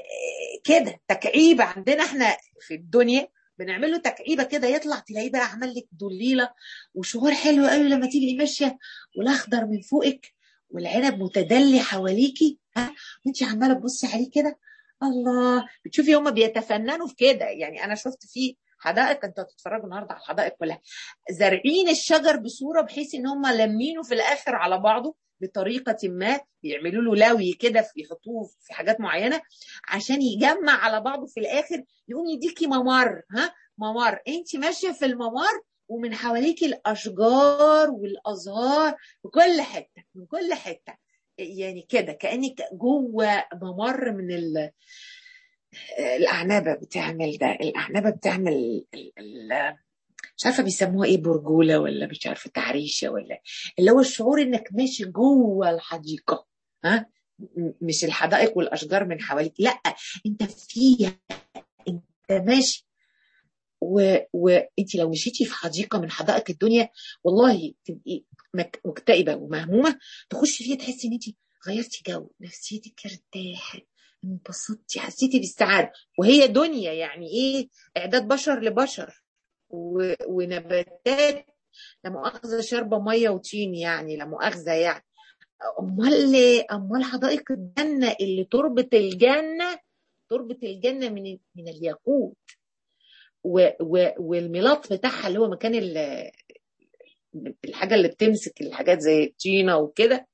كده تكعيبه عندنا احنا في الدنيا بنعمل له تكعيبه كده يطلع تلاقيه بقى عمل لك دليله وشعور حلو قوي لما تبقي ماشيه والاخضر من فوقك والعنب متدلي حواليكي ها وانت عماله تبصي عليه كده الله بتشوفي هما بيتفننوا في كده يعني انا شفت فيه حدائق انتوا هتتفرجوا النهارده على الحدائق كلها زارعين الشجر بصوره بحيث ان هم لمينه في الاخر على بعضه بطريقه ما بيعملوا له لوي كده يحطوه في حاجات معينه عشان يجمع على بعضه في الاخر يقوم يديكي ممر ها ممر انت ماشيه في الممر ومن حواليك الاشجار والازهار وكل حته من كل حته يعني كده كانك جوه ممر من ال الاعنبه بتعمل ده الاعنبه بتعمل ال ال مش عارفه بيسموها ايه برجوله ولا مش عارفه تعريشه ولا اللي هو الشعور انك ماشي جوه الحديقه ها مش الحدائق والاشجار من حواليك لا انت فيها انت ماشي و... وانت لو مشيتي في حديقه من حدائق الدنيا والله تبقي مكتئبه ومهمومه تخشي فيها تحسي ان انت غيرتي جو نفسيتك ارتاحت انبسطتي حسيتي بالسعاده وهي دنيا يعني ايه اعداد بشر لبشر و... ونباتات لا مؤاخذه شاربه ميه وطين يعني لا مؤاخذه يعني امال امال حدائق الجنه اللي تربط الجنه تربط الجنه من من الياقوت و... و... والميلاط بتاعها اللي هو مكان ال... الحاجه اللي بتمسك الحاجات زي الطينه وكده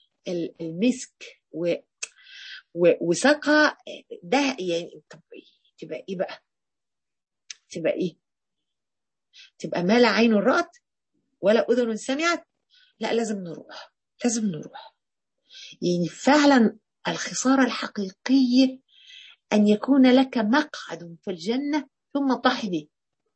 المسك و... و... وساقها ده يعني طب تبقى ايه بقى؟ تبقى ايه؟ تبقى ما لا عين رأت ولا أذن سمعت لا لازم نروح لازم نروح يعني فعلا الخسارة الحقيقية أن يكون لك مقعد في الجنة ثم طحي به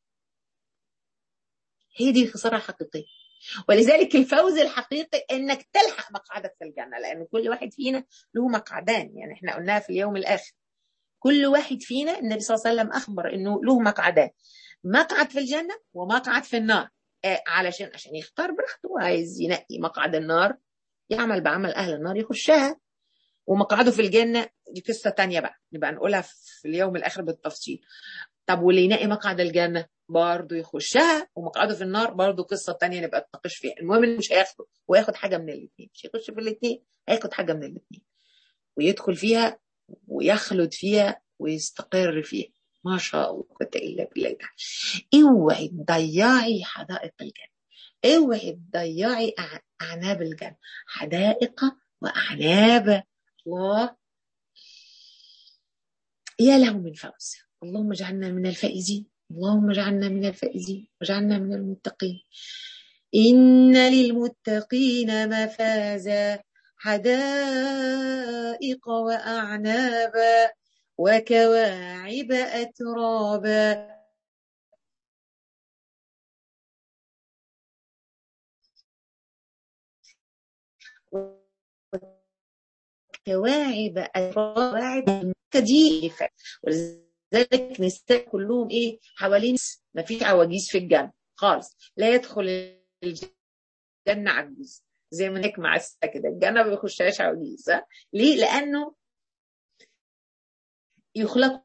هي دي الخسارة الحقيقية ولذلك الفوز الحقيقي انك تلحق مقعدك في الجنه لان كل واحد فينا له مقعدان يعني احنا قلناها في اليوم الاخر كل واحد فينا النبي صلى الله عليه وسلم اخبر انه له مقعدان مقعد في الجنه ومقعد في النار آه علشان عشان يختار براحته عايز ينقي مقعد النار يعمل بعمل اهل النار يخشها ومقعده في الجنه دي قصه تانية بقى نبقى نقولها في اليوم الاخر بالتفصيل طب واللي ينقي مقعد الجنه برضه يخشها ومقعده في النار برضه قصه تانية نبقى نتناقش فيها المهم انه مش هياخده هو ياخد حاجه من الاثنين مش هيخش في الاثنين هياخد حاجه من الاثنين ويدخل فيها ويخلد فيها ويستقر فيها ما شاء الله قوة إلا بالله اوعي تضيعي حدائق الجنة اوعي تضيعي أعناب الجنة حدائق وأعناب الله يا له من فوز اللهم اجعلنا من الفائزين اللهم اجعلنا من الفائزين واجعلنا من المتقين إن للمتقين مفازا حدائق وأعنابا وكواعب أترابا كواعب أترابا دي ولذلك نساء كلهم ايه حوالين ما فيش عواجيز في الجنة خالص لا يدخل الجنة عجوز زي ما هيك مع كده الجنة ما بيخشهاش عواجيز ليه؟ لأنه يخلق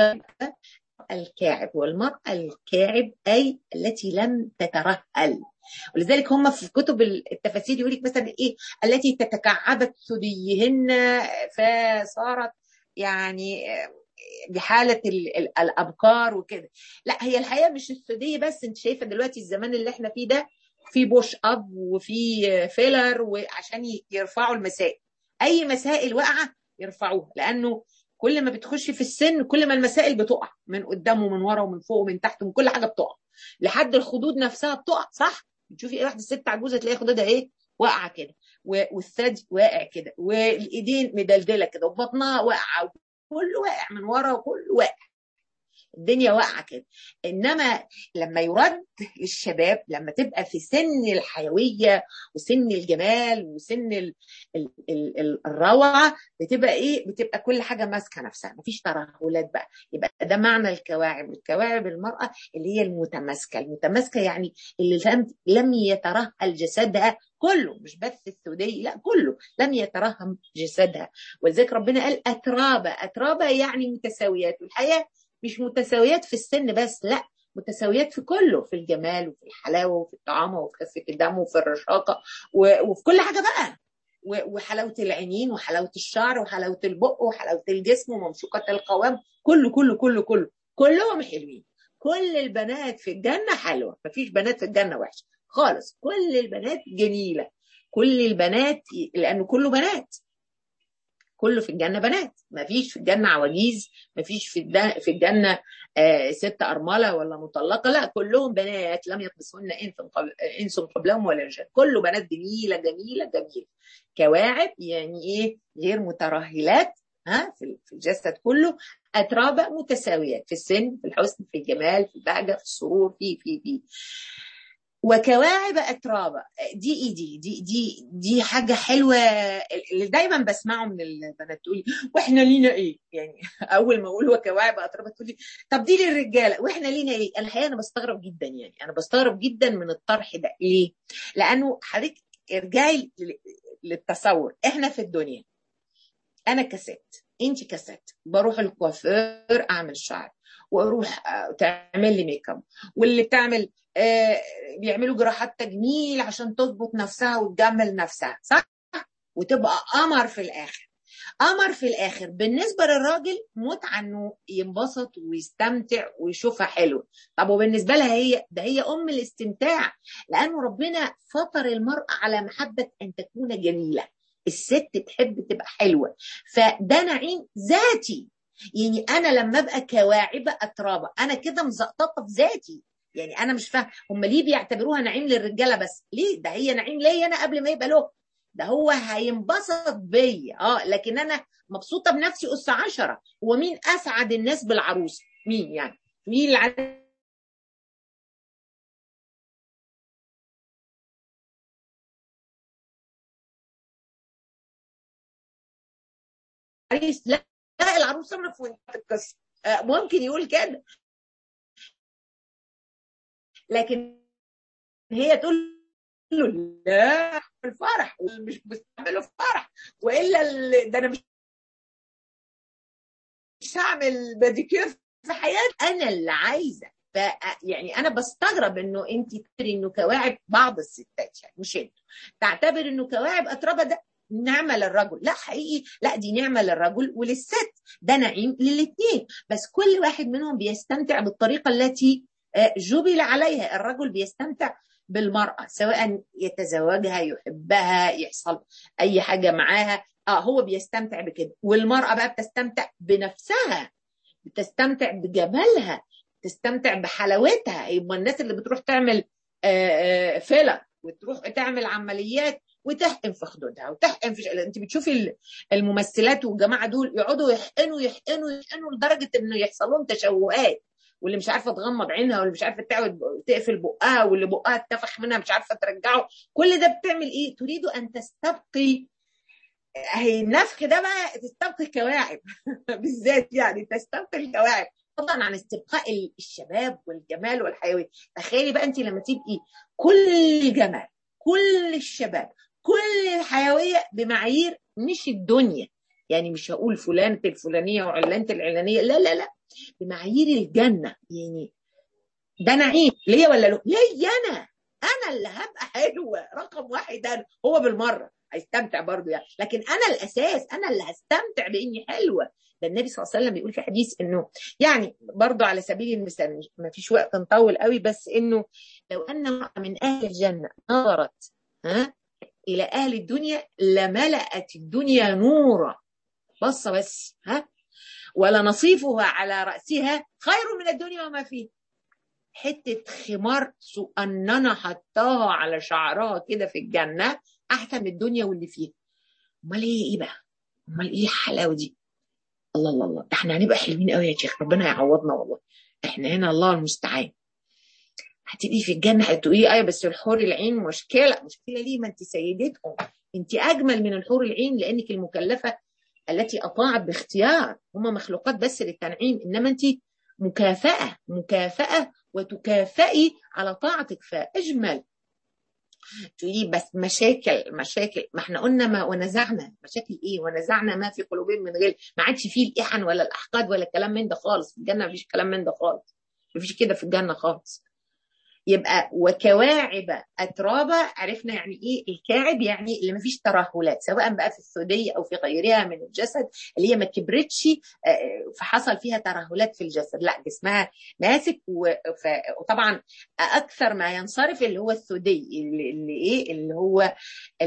الكاعب والمرأة الكاعب أي التي لم تترهل ولذلك هم في كتب التفاسير يقول لك مثلا ايه التي تتكعبت ثديهن فصارت يعني بحاله الابكار وكده لا هي الحقيقه مش الثديه بس انت شايفه دلوقتي الزمان اللي احنا فيه ده في بوش اب وفي فيلر وعشان يرفعوا المسائل اي مسائل واقعه يرفعوها لانه كل ما بتخشي في السن كل ما المسائل بتقع من قدام ومن ورا ومن فوق ومن تحت ومن كل حاجه بتقع لحد الخدود نفسها بتقع صح بتشوفي ايه واحده ست عجوزه تلاقي خدودها ايه واقعه كده والثدي واقع كده والايدين مدلدله كده وبطنها واقعه كله واقع من ورا وكله واقع الدنيا واقعه كده انما لما يرد للشباب لما تبقى في سن الحيويه وسن الجمال وسن ال ال ال الروعه بتبقى ايه بتبقى كل حاجه ماسكه نفسها مفيش ترهلات بقى يبقى ده معنى الكواعب الكواعب المراه اللي هي المتماسكه المتماسكه يعني اللي لم لم يترهل جسدها كله مش بس السودي لا كله لم يترهم جسدها ولذلك ربنا قال اترابه اترابه يعني متساويات والحقيقه مش متساويات في السن بس لا متساويات في كله في الجمال وفي الحلاوه وفي الطعامه وفي خفه الدم وفي الرشاقه وفي كل حاجه بقى وحلاوه العينين وحلاوه الشعر وحلاوه البق وحلاوه الجسم وممشوقه القوام كله كله كله كله كلهم حلوين كل البنات في الجنه حلوه مفيش بنات في الجنه وحشه خالص كل البنات جميله كل البنات لانه كله بنات كله في الجنه بنات ما فيش في الجنه عواجيز ما فيش في في الجنه آه ست ارمله ولا مطلقه لا كلهم بنات لم يطمسهن انس قبلهم ولا رجال كله بنات جميله جميله جميله كواعب يعني ايه غير مترهلات ها في الجسد كله اترابه متساويات في السن في الحسن في الجمال في البهجه في السرور في في في وكواعب اترابا دي ايه دي دي دي دي حاجه حلوه اللي دايما بسمعه من البنات تقولي واحنا لينا ايه يعني اول ما اقول وكواعب اترابا تقولي طب دي للرجاله واحنا لينا ايه انا الحقيقه انا بستغرب جدا يعني انا بستغرب جدا من الطرح ده ليه لانه حضرتك ارجعي للتصور احنا في الدنيا انا كست انت كست بروح الكوافير اعمل شعر واروح تعمل لي ميك اب واللي بتعمل آه بيعملوا جراحات تجميل عشان تظبط نفسها وتجمل نفسها صح وتبقى قمر في الاخر قمر في الاخر بالنسبه للراجل متعه انه ينبسط ويستمتع ويشوفها حلوه طب وبالنسبه لها هي ده هي ام الاستمتاع لانه ربنا فطر المراه على محبه ان تكون جميله الست تحب تبقى حلوه فده نعيم ذاتي يعني انا لما ابقى كواعبه اترابه انا كده مزقططه في ذاتي يعني انا مش فاهم هم ليه بيعتبروها نعيم للرجاله بس ليه ده هي نعيم ليا انا قبل ما يبقى له ده هو هينبسط بيا اه لكن انا مبسوطه بنفسي اس عشرة هو مين اسعد الناس بالعروسه مين يعني مين اللي عريس لا لا العروسه من في القصه ممكن يقول كده لكن هي تقول له لا الفرح مش بستعمله في فرح والا ده انا مش مش هعمل باديكير في حياتي انا اللي عايزه ف يعني انا بستغرب انه انت تقولي انه كواعب بعض الستات يعني مش انتوا تعتبر انه كواعب اتربه ده نعمة للرجل لا حقيقي لا دي نعمة للرجل وللست ده نعيم للاثنين بس كل واحد منهم بيستمتع بالطريقة التي جبل عليها الرجل بيستمتع بالمرأة سواء يتزوجها يحبها يحصل أي حاجة معاها اه هو بيستمتع بكده والمرأة بقى بتستمتع بنفسها بتستمتع بجمالها تستمتع بحلاوتها يبقى الناس اللي بتروح تعمل فيلر وتروح تعمل عمليات وتحقن في خدودها وتحقن في انت بتشوفي الممثلات والجماعه دول يقعدوا يحقنوا يحقنوا يحقنوا لدرجه انه يحصل لهم تشوهات واللي مش عارفه تغمض عينها واللي مش عارفه تقعد تقفل بقها واللي بقها اتنفخ منها مش عارفه ترجعه كل ده بتعمل ايه؟ تريد ان تستبقي هي النفخ ده بقى تستبقي الكواعب بالذات يعني تستبقي الكواعب طبعا عن استبقاء الشباب والجمال والحيويه تخيلي بقى انت لما تبقي كل جمال كل الشباب كل الحيويه بمعايير مش الدنيا يعني مش هقول فلانة الفلانية وعلانة العلانية لا لا لا بمعايير الجنة يعني ده نعيم ليا ولا له ليا أنا أنا اللي هبقى حلوة رقم واحد أنا هو بالمرة هيستمتع برضه يعني لكن أنا الأساس أنا اللي هستمتع بإني حلوة ده النبي صلى الله عليه وسلم بيقول في حديث انه يعني برضه على سبيل المثال ما فيش وقت نطول قوي بس انه لو ان من اهل الجنه نظرت ها الى اهل الدنيا لملأت الدنيا نورا بصه بس ها ولنصيفها على راسها خير من الدنيا وما فيها حته خمار سؤننه حطاها على شعرها كده في الجنه احسن من الدنيا واللي فيها امال ايه ايه بقى امال ايه الحلاوه دي الله الله الله احنا هنبقى حلوين قوي يا شيخ ربنا يعوضنا والله احنا هنا الله المستعان هتبقي في الجنه هتقولي ايه بس الحور العين مشكله مشكله ليه ما انت سيدتهم انت اجمل من الحور العين لانك المكلفه التي اطاعت باختيار هم مخلوقات بس للتنعيم انما انت مكافاه مكافاه وتكافئي على طاعتك فاجمل تقولي بس مشاكل مشاكل ما احنا قلنا ما ونزعنا مشاكل ايه ونزعنا ما في قلوبهم من غير ما عادش فيه الاحن ولا الاحقاد ولا الكلام من ده خالص في الجنه مفيش كلام من ده خالص مفيش كده في الجنه خالص يبقى وكواعب اترابا عرفنا يعني ايه الكاعب يعني اللي ما فيش ترهلات سواء بقى في الثدي او في غيرها من الجسد اللي هي ما كبرتش فحصل فيها ترهلات في الجسد لا جسمها ماسك وطبعا اكثر ما ينصرف اللي هو الثدي اللي, اللي ايه اللي هو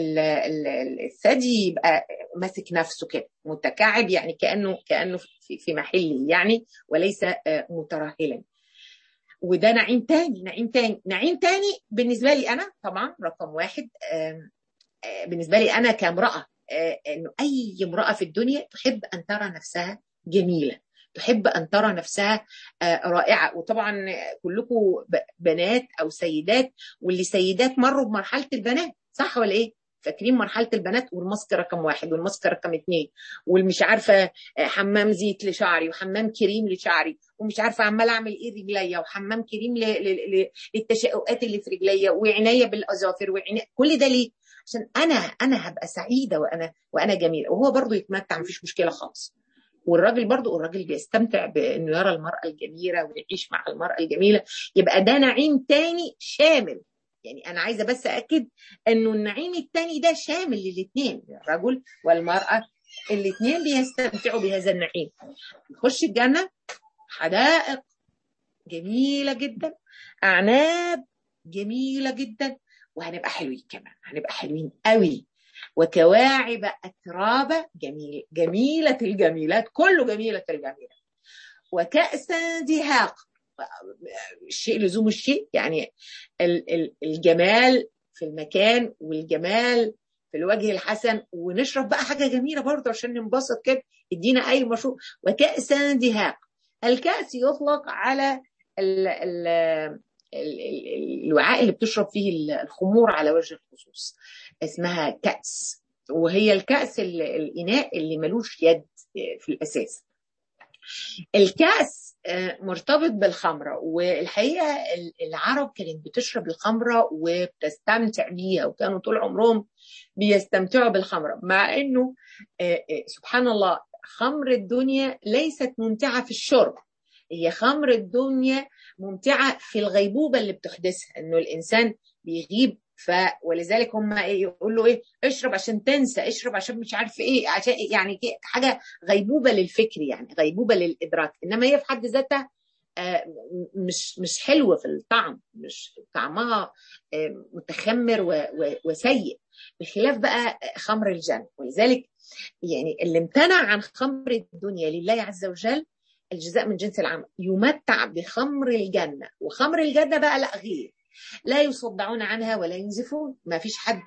الثدي يبقى ماسك نفسه كده متكعب يعني كانه كانه في محله يعني وليس مترهلا وده نعيم تاني نعيم تاني نعيم تاني بالنسبة لي أنا طبعا رقم واحد بالنسبة لي أنا كامرأة أنه أي امرأة في الدنيا تحب أن ترى نفسها جميلة تحب أن ترى نفسها رائعة وطبعا كلكم بنات أو سيدات واللي سيدات مروا بمرحلة البنات صح ولا إيه؟ فاكرين مرحله البنات والماسك رقم واحد والماسك رقم اثنين والمش عارفه حمام زيت لشعري وحمام كريم لشعري ومش عارفه عماله اعمل ايه رجليا وحمام كريم للتشققات اللي في رجليا وعنايه بالاظافر وعناية كل ده ليه؟ عشان انا انا هبقى سعيده وانا وانا جميله وهو برضه يتمتع مفيش مشكله خالص والراجل برضه الراجل بيستمتع بانه يرى المراه الجميله ويعيش مع المراه الجميله يبقى ده نعيم تاني شامل يعني انا عايزه بس اكد انه النعيم الثاني ده شامل للاثنين الرجل والمراه الاثنين بيستمتعوا بهذا النعيم نخش الجنه حدائق جميله جدا اعناب جميله جدا وهنبقى حلوين كمان هنبقى حلوين قوي وكواعب اترابه جميل جميله الجميلات كله جميله الجميلات وكأسا دهاق الشيء لزوم الشيء يعني الجمال في المكان والجمال في الوجه الحسن ونشرب بقى حاجه جميله برضه عشان ننبسط كده ادينا اي مشروب وكأسا دهاق الكأس يطلق على ال ال الوعاء اللي بتشرب فيه الخمور على وجه الخصوص اسمها كأس وهي الكأس الإناء اللي ملوش يد في الأساس الكأس مرتبط بالخمرة والحقيقة العرب كانت بتشرب الخمرة وبتستمتع بيها وكانوا طول عمرهم بيستمتعوا بالخمرة مع انه سبحان الله خمر الدنيا ليست ممتعة في الشرب هي خمر الدنيا ممتعة في الغيبوبة اللي بتحدثها انه الانسان بيغيب ف ولذلك هم ايه يقول له ايه اشرب عشان تنسى اشرب عشان مش عارف ايه عشان يعني حاجه غيبوبه للفكر يعني غيبوبه للادراك انما هي في حد ذاتها آه مش مش حلوه في الطعم مش طعمها آه متخمر و و وسيء بخلاف بقى خمر الجنه ولذلك يعني اللي امتنع عن خمر الدنيا لله عز وجل الجزاء من جنس العمل يمتع بخمر الجنة وخمر الجنة بقى لا غير لا يصدعون عنها ولا ينزفون ما فيش حد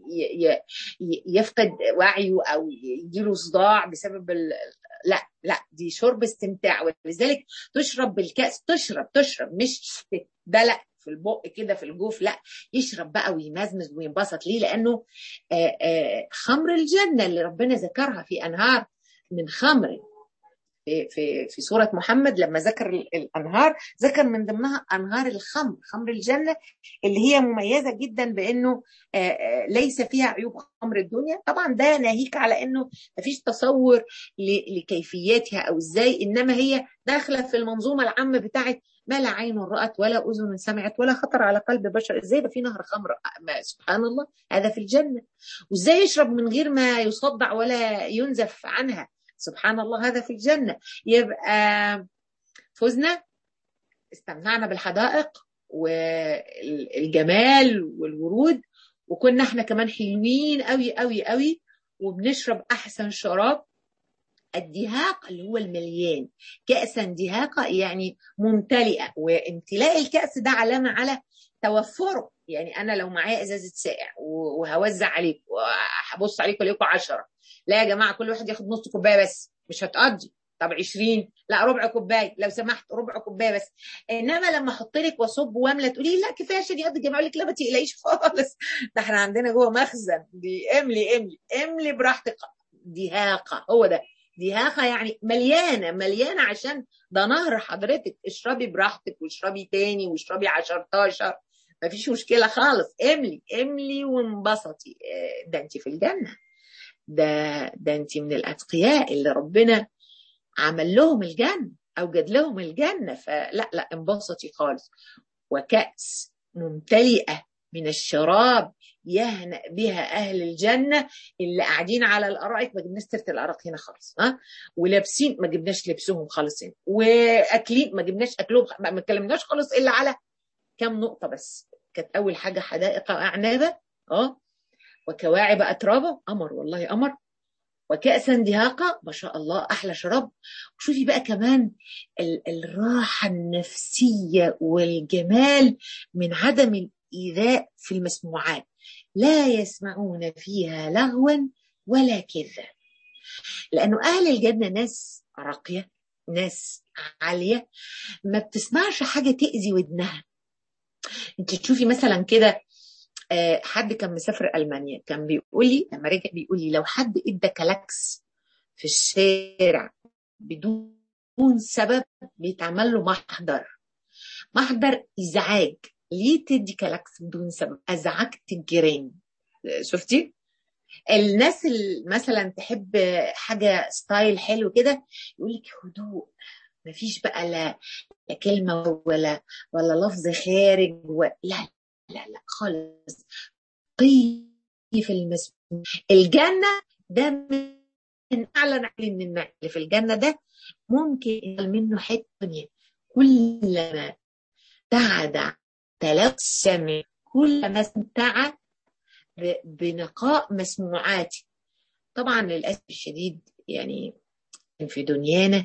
يفقد وعيه او يجيله صداع بسبب ال... لا لا دي شرب استمتاع ولذلك تشرب بالكاس تشرب تشرب مش تدلق في البق كده في الجوف لا يشرب بقى ويمزمز وينبسط ليه لانه آآ آآ خمر الجنه اللي ربنا ذكرها في انهار من خمر في في في سوره محمد لما ذكر الانهار ذكر من ضمنها انهار الخمر خمر الجنه اللي هي مميزه جدا بانه ليس فيها عيوب خمر الدنيا طبعا ده ناهيك على انه مفيش تصور لكيفياتها او ازاي انما هي داخله في المنظومه العامه بتاعت ما لا عين رأت ولا أذن سمعت ولا خطر على قلب بشر ازاي يبقى في نهر خمر ما سبحان الله هذا في الجنة وازاي يشرب من غير ما يصدع ولا ينزف عنها سبحان الله هذا في الجنة يبقى فزنا استمتعنا بالحدائق والجمال والورود وكنا احنا كمان حلوين قوي قوي قوي وبنشرب احسن شراب الدهاق اللي هو المليان كأسا دهاقة يعني ممتلئة وامتلاء الكأس ده علامة على توفره يعني أنا لو معايا إزازة سائع وهوزع عليكم وهبص عليكم ليكم عشرة لا يا جماعة كل واحد ياخد نص كوباية بس مش هتقضي طب 20 لا ربع كوبايه لو سمحت ربع كوبايه بس انما لما احط لك واصب واملى تقولي لا كفايه عشان يقضي الجماعه لك لا ما تقلقيش خالص ده احنا عندنا جوه مخزن دي املي املي املي براحتك دهاقه هو ده دهاقه يعني مليانه مليانه عشان ده نهر حضرتك اشربي براحتك واشربي تاني واشربي عشرتاشر مفيش مشكله خالص املي املي وانبسطي ده انت في الجنه ده ده انت من الاتقياء اللي ربنا عمل لهم الجنه اوجد لهم الجنه فلا لا انبسطي خالص وكأس ممتلئه من الشراب يهنأ بها أهل الجنة اللي قاعدين على الأرائك ما جبناش سيرة الأرائك هنا خالص ها ولابسين ما جبناش لبسهم خالص هنا وأكلين ما جبناش أكلهم ما اتكلمناش خالص إلا على كام نقطة بس كانت أول حاجة حدائق أعنابة اه وكواعب أترابة قمر والله قمر وكأسا دهاقة ما شاء الله أحلى شراب وشوفي بقى كمان الراحة النفسية والجمال من عدم الإيذاء في المسموعات لا يسمعون فيها لغوا ولا كذا لأنه أهل الجنة ناس راقية ناس عالية ما بتسمعش حاجة تأذي ودنها انت تشوفي مثلا كده حد كان مسافر ألمانيا كان بيقول لي لما رجع بيقول لي لو حد ادى كلاكس في الشارع بدون سبب بيتعمل له محضر محضر إزعاج ليه تدي كلاكس بدون سبب ازعجت الجيران شفتي الناس اللي مثلا تحب حاجه ستايل حلو كده يقول لك هدوء مفيش بقى لا, لا كلمه ولا ولا لفظ خارج و... لا لا لا خالص في المسموع الجنه ده من اعلى نعل من النعل في الجنه ده ممكن ينال منه حته دنيا كلما تعد تلو السمع كلما استمتع بنقاء مسموعاتي طبعا للأسف الشديد يعني في دنيانا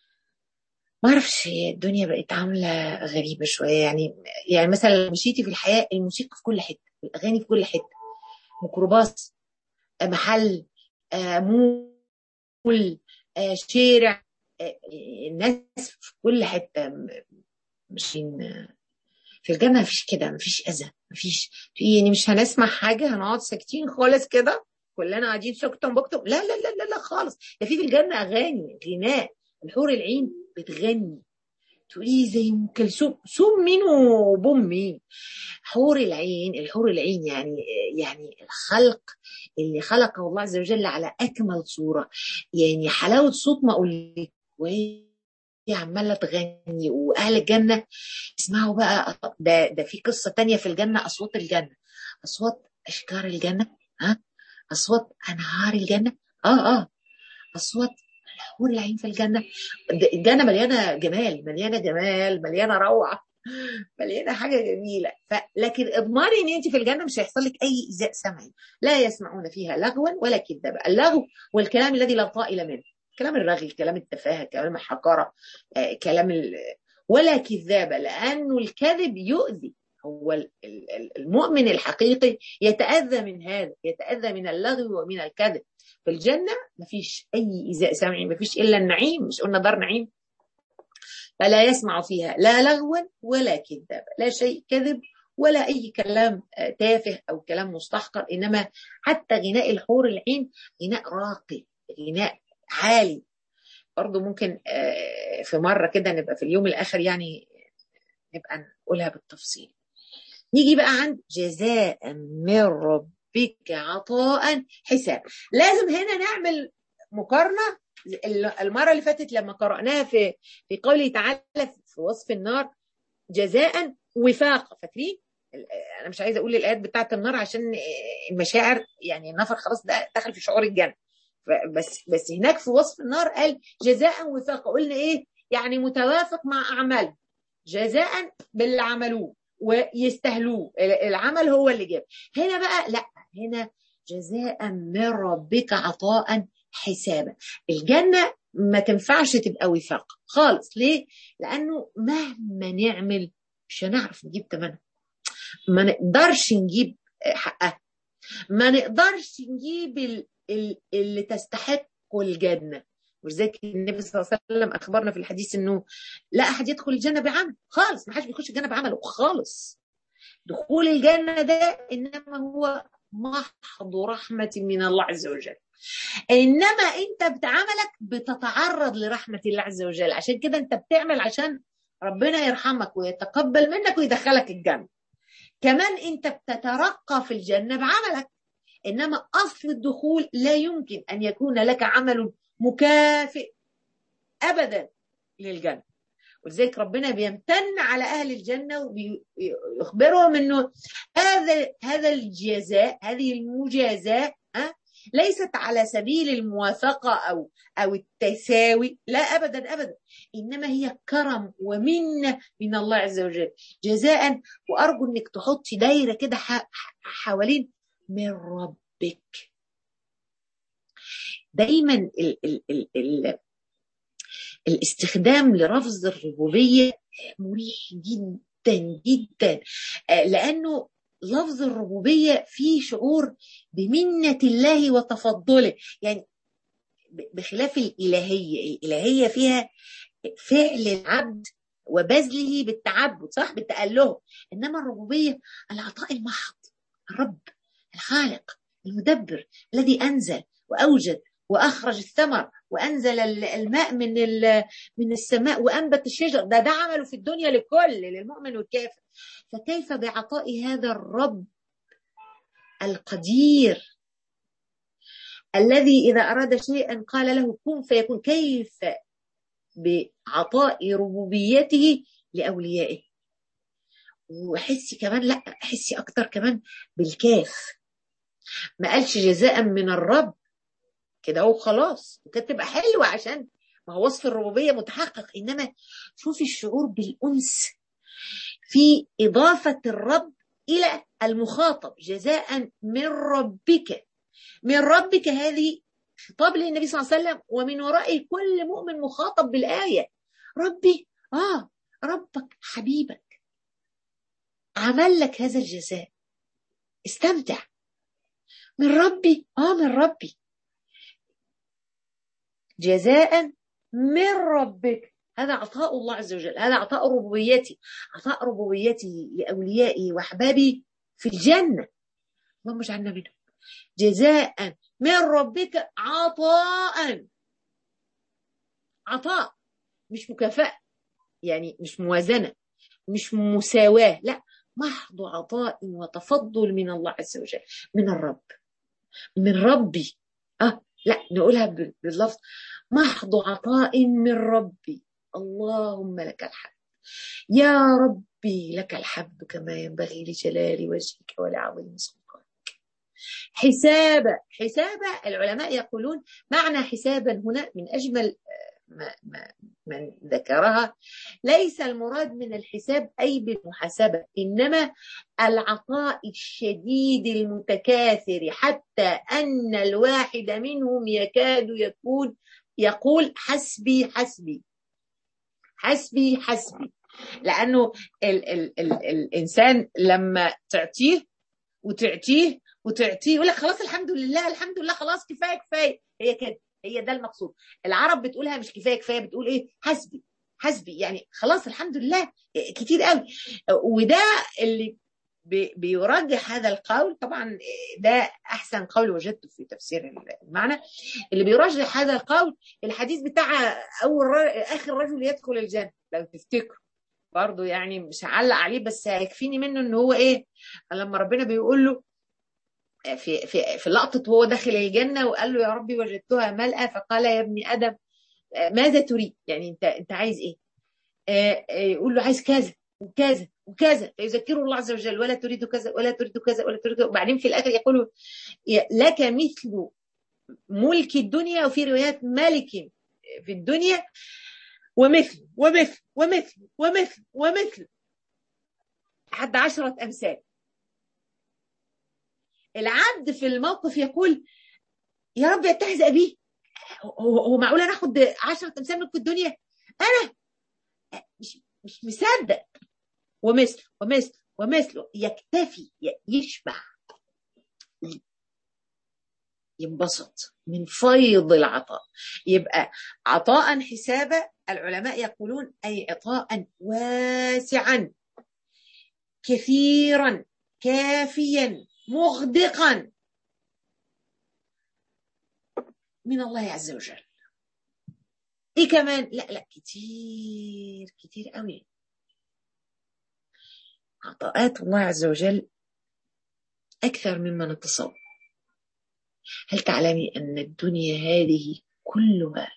ما اعرفش الدنيا بقت عامله غريبه شويه يعني يعني مثلا لو مشيتي في الحياه الموسيقى في كل حته الاغاني في كل حته ميكروباص محل مول شارع الناس في كل حته ماشيين في الجنة مفيش كده مفيش أذى مفيش يعني مش هنسمع حاجة هنقعد ساكتين خالص كده كلنا قاعدين سكتم بكتم لا لا لا لا لا خالص ده في في الجنة أغاني غناء الحور العين بتغني تقولي زي ام كلثوم سم مين وبوم مين حور العين الحور العين يعني يعني الخلق اللي خلقه الله عز وجل على اكمل صوره يعني حلاوه صوت ما اقولك وهي عماله تغني واهل الجنه اسمعوا بقى ده ده في قصه تانية في الجنه اصوات الجنه اصوات اشجار الجنه ها اصوات انهار الجنه اه اه اصوات حور العين في الجنه الجنه مليانه جمال مليانه جمال مليانه روعه مليانه حاجه جميله ف... لكن اضمني ان انت في الجنه مش هيحصل لك اي ايذاء سمعي لا يسمعون فيها لغوا ولا كذابا اللغو والكلام الذي لا طائل منه كلام الرغي كلام التفاهه كلام الحقاره كلام ال... ولا كذابه لانه الكذب يؤذي هو المؤمن الحقيقي يتاذى من هذا يتاذى من اللغو ومن الكذب في الجنه ما فيش اي ايذاء سمعي ما فيش الا النعيم مش قلنا دار نعيم فلا يسمع فيها لا لغوا ولا كذاب لا شيء كذب ولا أي كلام تافه أو كلام مستحقر إنما حتى غناء الحور العين غناء راقي غناء عالي برضه ممكن في مرة كده نبقى في اليوم الآخر يعني نبقى نقولها بالتفصيل نيجي بقى عند جزاء من ربك عطاء حساب لازم هنا نعمل مقارنة المرة اللي فاتت لما قرأناها في في قوله تعالى في وصف النار جزاء وفاق فاكرين؟ انا مش عايزه اقول الايات بتاعه النار عشان المشاعر يعني النفر خلاص دخل في شعور الجنه بس بس هناك في وصف النار قال جزاء وفاق قلنا ايه؟ يعني متوافق مع اعمال جزاء باللي عملوه ويستهلوه العمل هو اللي جاب هنا بقى لا هنا جزاء من ربك عطاء حسابا الجنة ما تنفعش تبقى وفاق خالص ليه؟ لأنه مهما نعمل مش هنعرف نجيب ثمنها ما نقدرش نجيب حقها ما نقدرش نجيب ال ال اللي تستحقه الجنة ولذلك النبي صلى الله عليه وسلم أخبرنا في الحديث أنه لا أحد يدخل الجنة بعمل خالص ما حدش بيخش الجنة بعمله خالص دخول الجنة ده إنما هو محض رحمة من الله عز وجل انما انت بعملك بتتعرض لرحمه الله عز وجل عشان كده انت بتعمل عشان ربنا يرحمك ويتقبل منك ويدخلك الجنه كمان انت بتترقى في الجنه بعملك انما اصل الدخول لا يمكن ان يكون لك عمل مكافئ ابدا للجنه ولذلك ربنا بيمتن على اهل الجنه ويخبرهم انه هذا هذا الجزاء هذه المجازاه أه؟ ليست على سبيل الموافقة أو أو التساوي لا أبدا أبدا إنما هي كرم ومنة من الله عز وجل جزاء وأرجو إنك تحطي دايرة كده حوالين من ربك دايما ال ال ال ال الاستخدام لرفض الربوبية مريح جدا جدا لأنه لفظ الربوبية فيه شعور بمنة الله وتفضله يعني بخلاف الإلهية الإلهية فيها فعل العبد وبذله بالتعبد صح بالتأله إنما الربوبية العطاء المحض الرب الخالق المدبر الذي أنزل وأوجد واخرج الثمر وانزل الماء من من السماء وانبت الشجر ده ده عمله في الدنيا لكل للمؤمن والكافر فكيف بعطاء هذا الرب القدير الذي اذا اراد شيئا قال له كن فيكون كيف بعطاء ربوبيته لاوليائه وحسي كمان لا حسي اكتر كمان بالكاف ما قالش جزاء من الرب كده هو خلاص وكانت تبقى حلوه عشان ما هو وصف الربوبيه متحقق انما شوفي الشعور بالانس في اضافه الرب الى المخاطب جزاء من ربك من ربك هذه خطاب للنبي صلى الله عليه وسلم ومن ورائه كل مؤمن مخاطب بالايه ربي اه ربك حبيبك عمل لك هذا الجزاء استمتع من ربي اه من ربي جزاء من ربك هذا عطاء الله عز وجل هذا عطاء ربوبيتي عطاء ربوبيتي لأوليائي وأحبابي في الجنة اللهم اجعلنا منهم جزاء من ربك عطاء عطاء مش مكافأة يعني مش موازنة مش مساواة لا محض عطاء وتفضل من الله عز وجل من الرب من ربي اه لا نقولها باللفظ محض عطاء من ربي اللهم لك الحمد يا ربي لك الحمد كما ينبغي لجلال وجهك ولعظيم سلطانك حسابا حسابا العلماء يقولون معنى حسابا هنا من أجمل ما, ما من ذكرها ليس المراد من الحساب أي بالمحاسبة إنما العطاء الشديد المتكاثر حتى أن الواحد منهم يكاد يكون يقول حسبي حسبي حسبي حسبي لانه ال ال ال الانسان لما تعطيه وتعطيه وتعطيه يقول لك خلاص الحمد لله الحمد لله خلاص كفايه كفايه هي كده هي ده المقصود العرب بتقولها مش كفايه كفايه بتقول ايه حسبي حسبي يعني خلاص الحمد لله كتير قوي وده اللي بيرجح هذا القول طبعا ده احسن قول وجدته في تفسير المعنى اللي بيرجح هذا القول الحديث بتاع اول اخر رجل يدخل الجنه لو تفتكروا برضه يعني مش هعلق عليه بس هيكفيني منه ان هو ايه لما ربنا بيقول له في في في لقطه وهو داخل الجنه وقال له يا ربي وجدتها ملأى فقال يا ابن ادم ماذا تريد؟ يعني انت انت عايز ايه؟ يقول له عايز كذا وكذا وكذا فيذكره الله عز وجل ولا تريد كذا ولا تريد كذا ولا تريد وبعدين في الاخر يقول لك مثل ملك الدنيا وفي روايات ملك في الدنيا ومثل ومثل ومثل ومثل ومثل حد عشرة أمثال العبد في الموقف يقول يا رب يتهزأ بي هو, هو معقول انا اخد 10 امثال ملك الدنيا انا مش مش مصدق ومثل ومثل ومثله يكتفي يشبع ينبسط من فيض العطاء يبقى عطاء حسابا العلماء يقولون اي عطاء واسعا كثيرا كافيا مغدقا من الله عز وجل ايه كمان لا لا كتير كتير قوي عطاءات الله عز وجل اكثر مما نتصور هل تعلمي ان الدنيا هذه كلها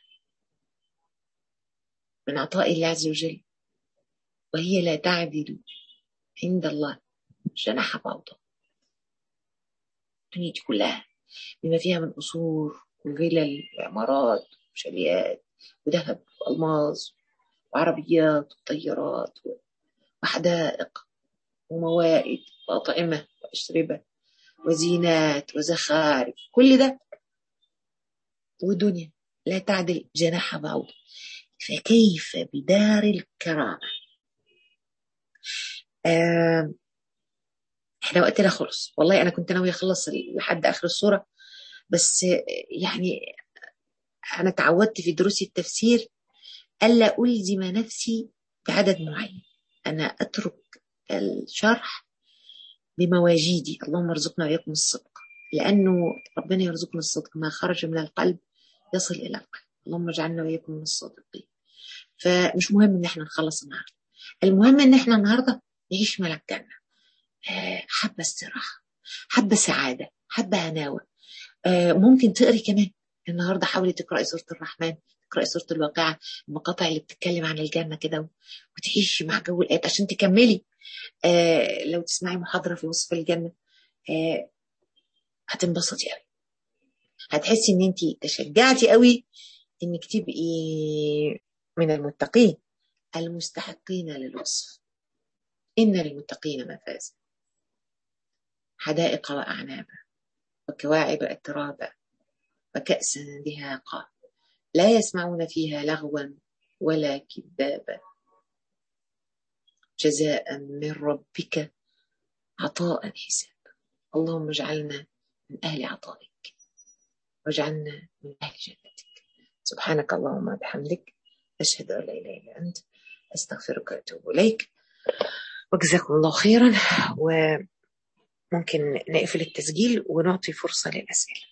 من عطاء الله عز وجل وهي لا تعدل عند الله جناح بعوضة الدنيا دي كلها بما فيها من قصور وفلل وعمارات وشاليات وذهب والماظ وعربيات وطيارات وحدائق وموائد وأطعمة وأشربة وزينات وزخارف كل ده ودنيا لا تعدل جناح بعوضة فكيف بدار الكرامة آه احنا وقتنا خلص والله انا كنت ناوي اخلص لحد اخر الصوره بس يعني انا تعودت في دروس التفسير الا الزم نفسي بعدد معين انا اترك الشرح بمواجيدي اللهم ارزقنا واياكم الصدق لانه ربنا يرزقنا الصدق ما خرج من القلب يصل الى القلب اللهم اجعلنا واياكم من الصادقين فمش مهم ان احنا نخلص النهارده المهم ان احنا النهارده نعيش ملك جنه حبه استراحه حبه سعاده حبه هناوه ممكن تقري كمان النهارده حاولي تقراي سوره الرحمن تقراي سوره الواقعه المقاطع اللي بتتكلم عن الجنه كده وتعيشي مع جو الايات عشان تكملي آه لو تسمعي محاضره في وصف الجنه آه هتنبسطي قوي هتحسي ان انت تشجعتي قوي انك تبقي من المتقين المستحقين للوصف ان للمتقين مفازا حدائق واعنابا وكواعب اترابا وكأسا دهاقا لا يسمعون فيها لغوا ولا كذابا جزاء من ربك عطاء حسابا اللهم اجعلنا من أهل عطائك واجعلنا من أهل جنتك سبحانك اللهم وبحمدك أشهد أن لا إله إلا أنت أستغفرك وأتوب إليك وجزاكم الله خيرا وممكن نقفل التسجيل ونعطي فرصة للأسئلة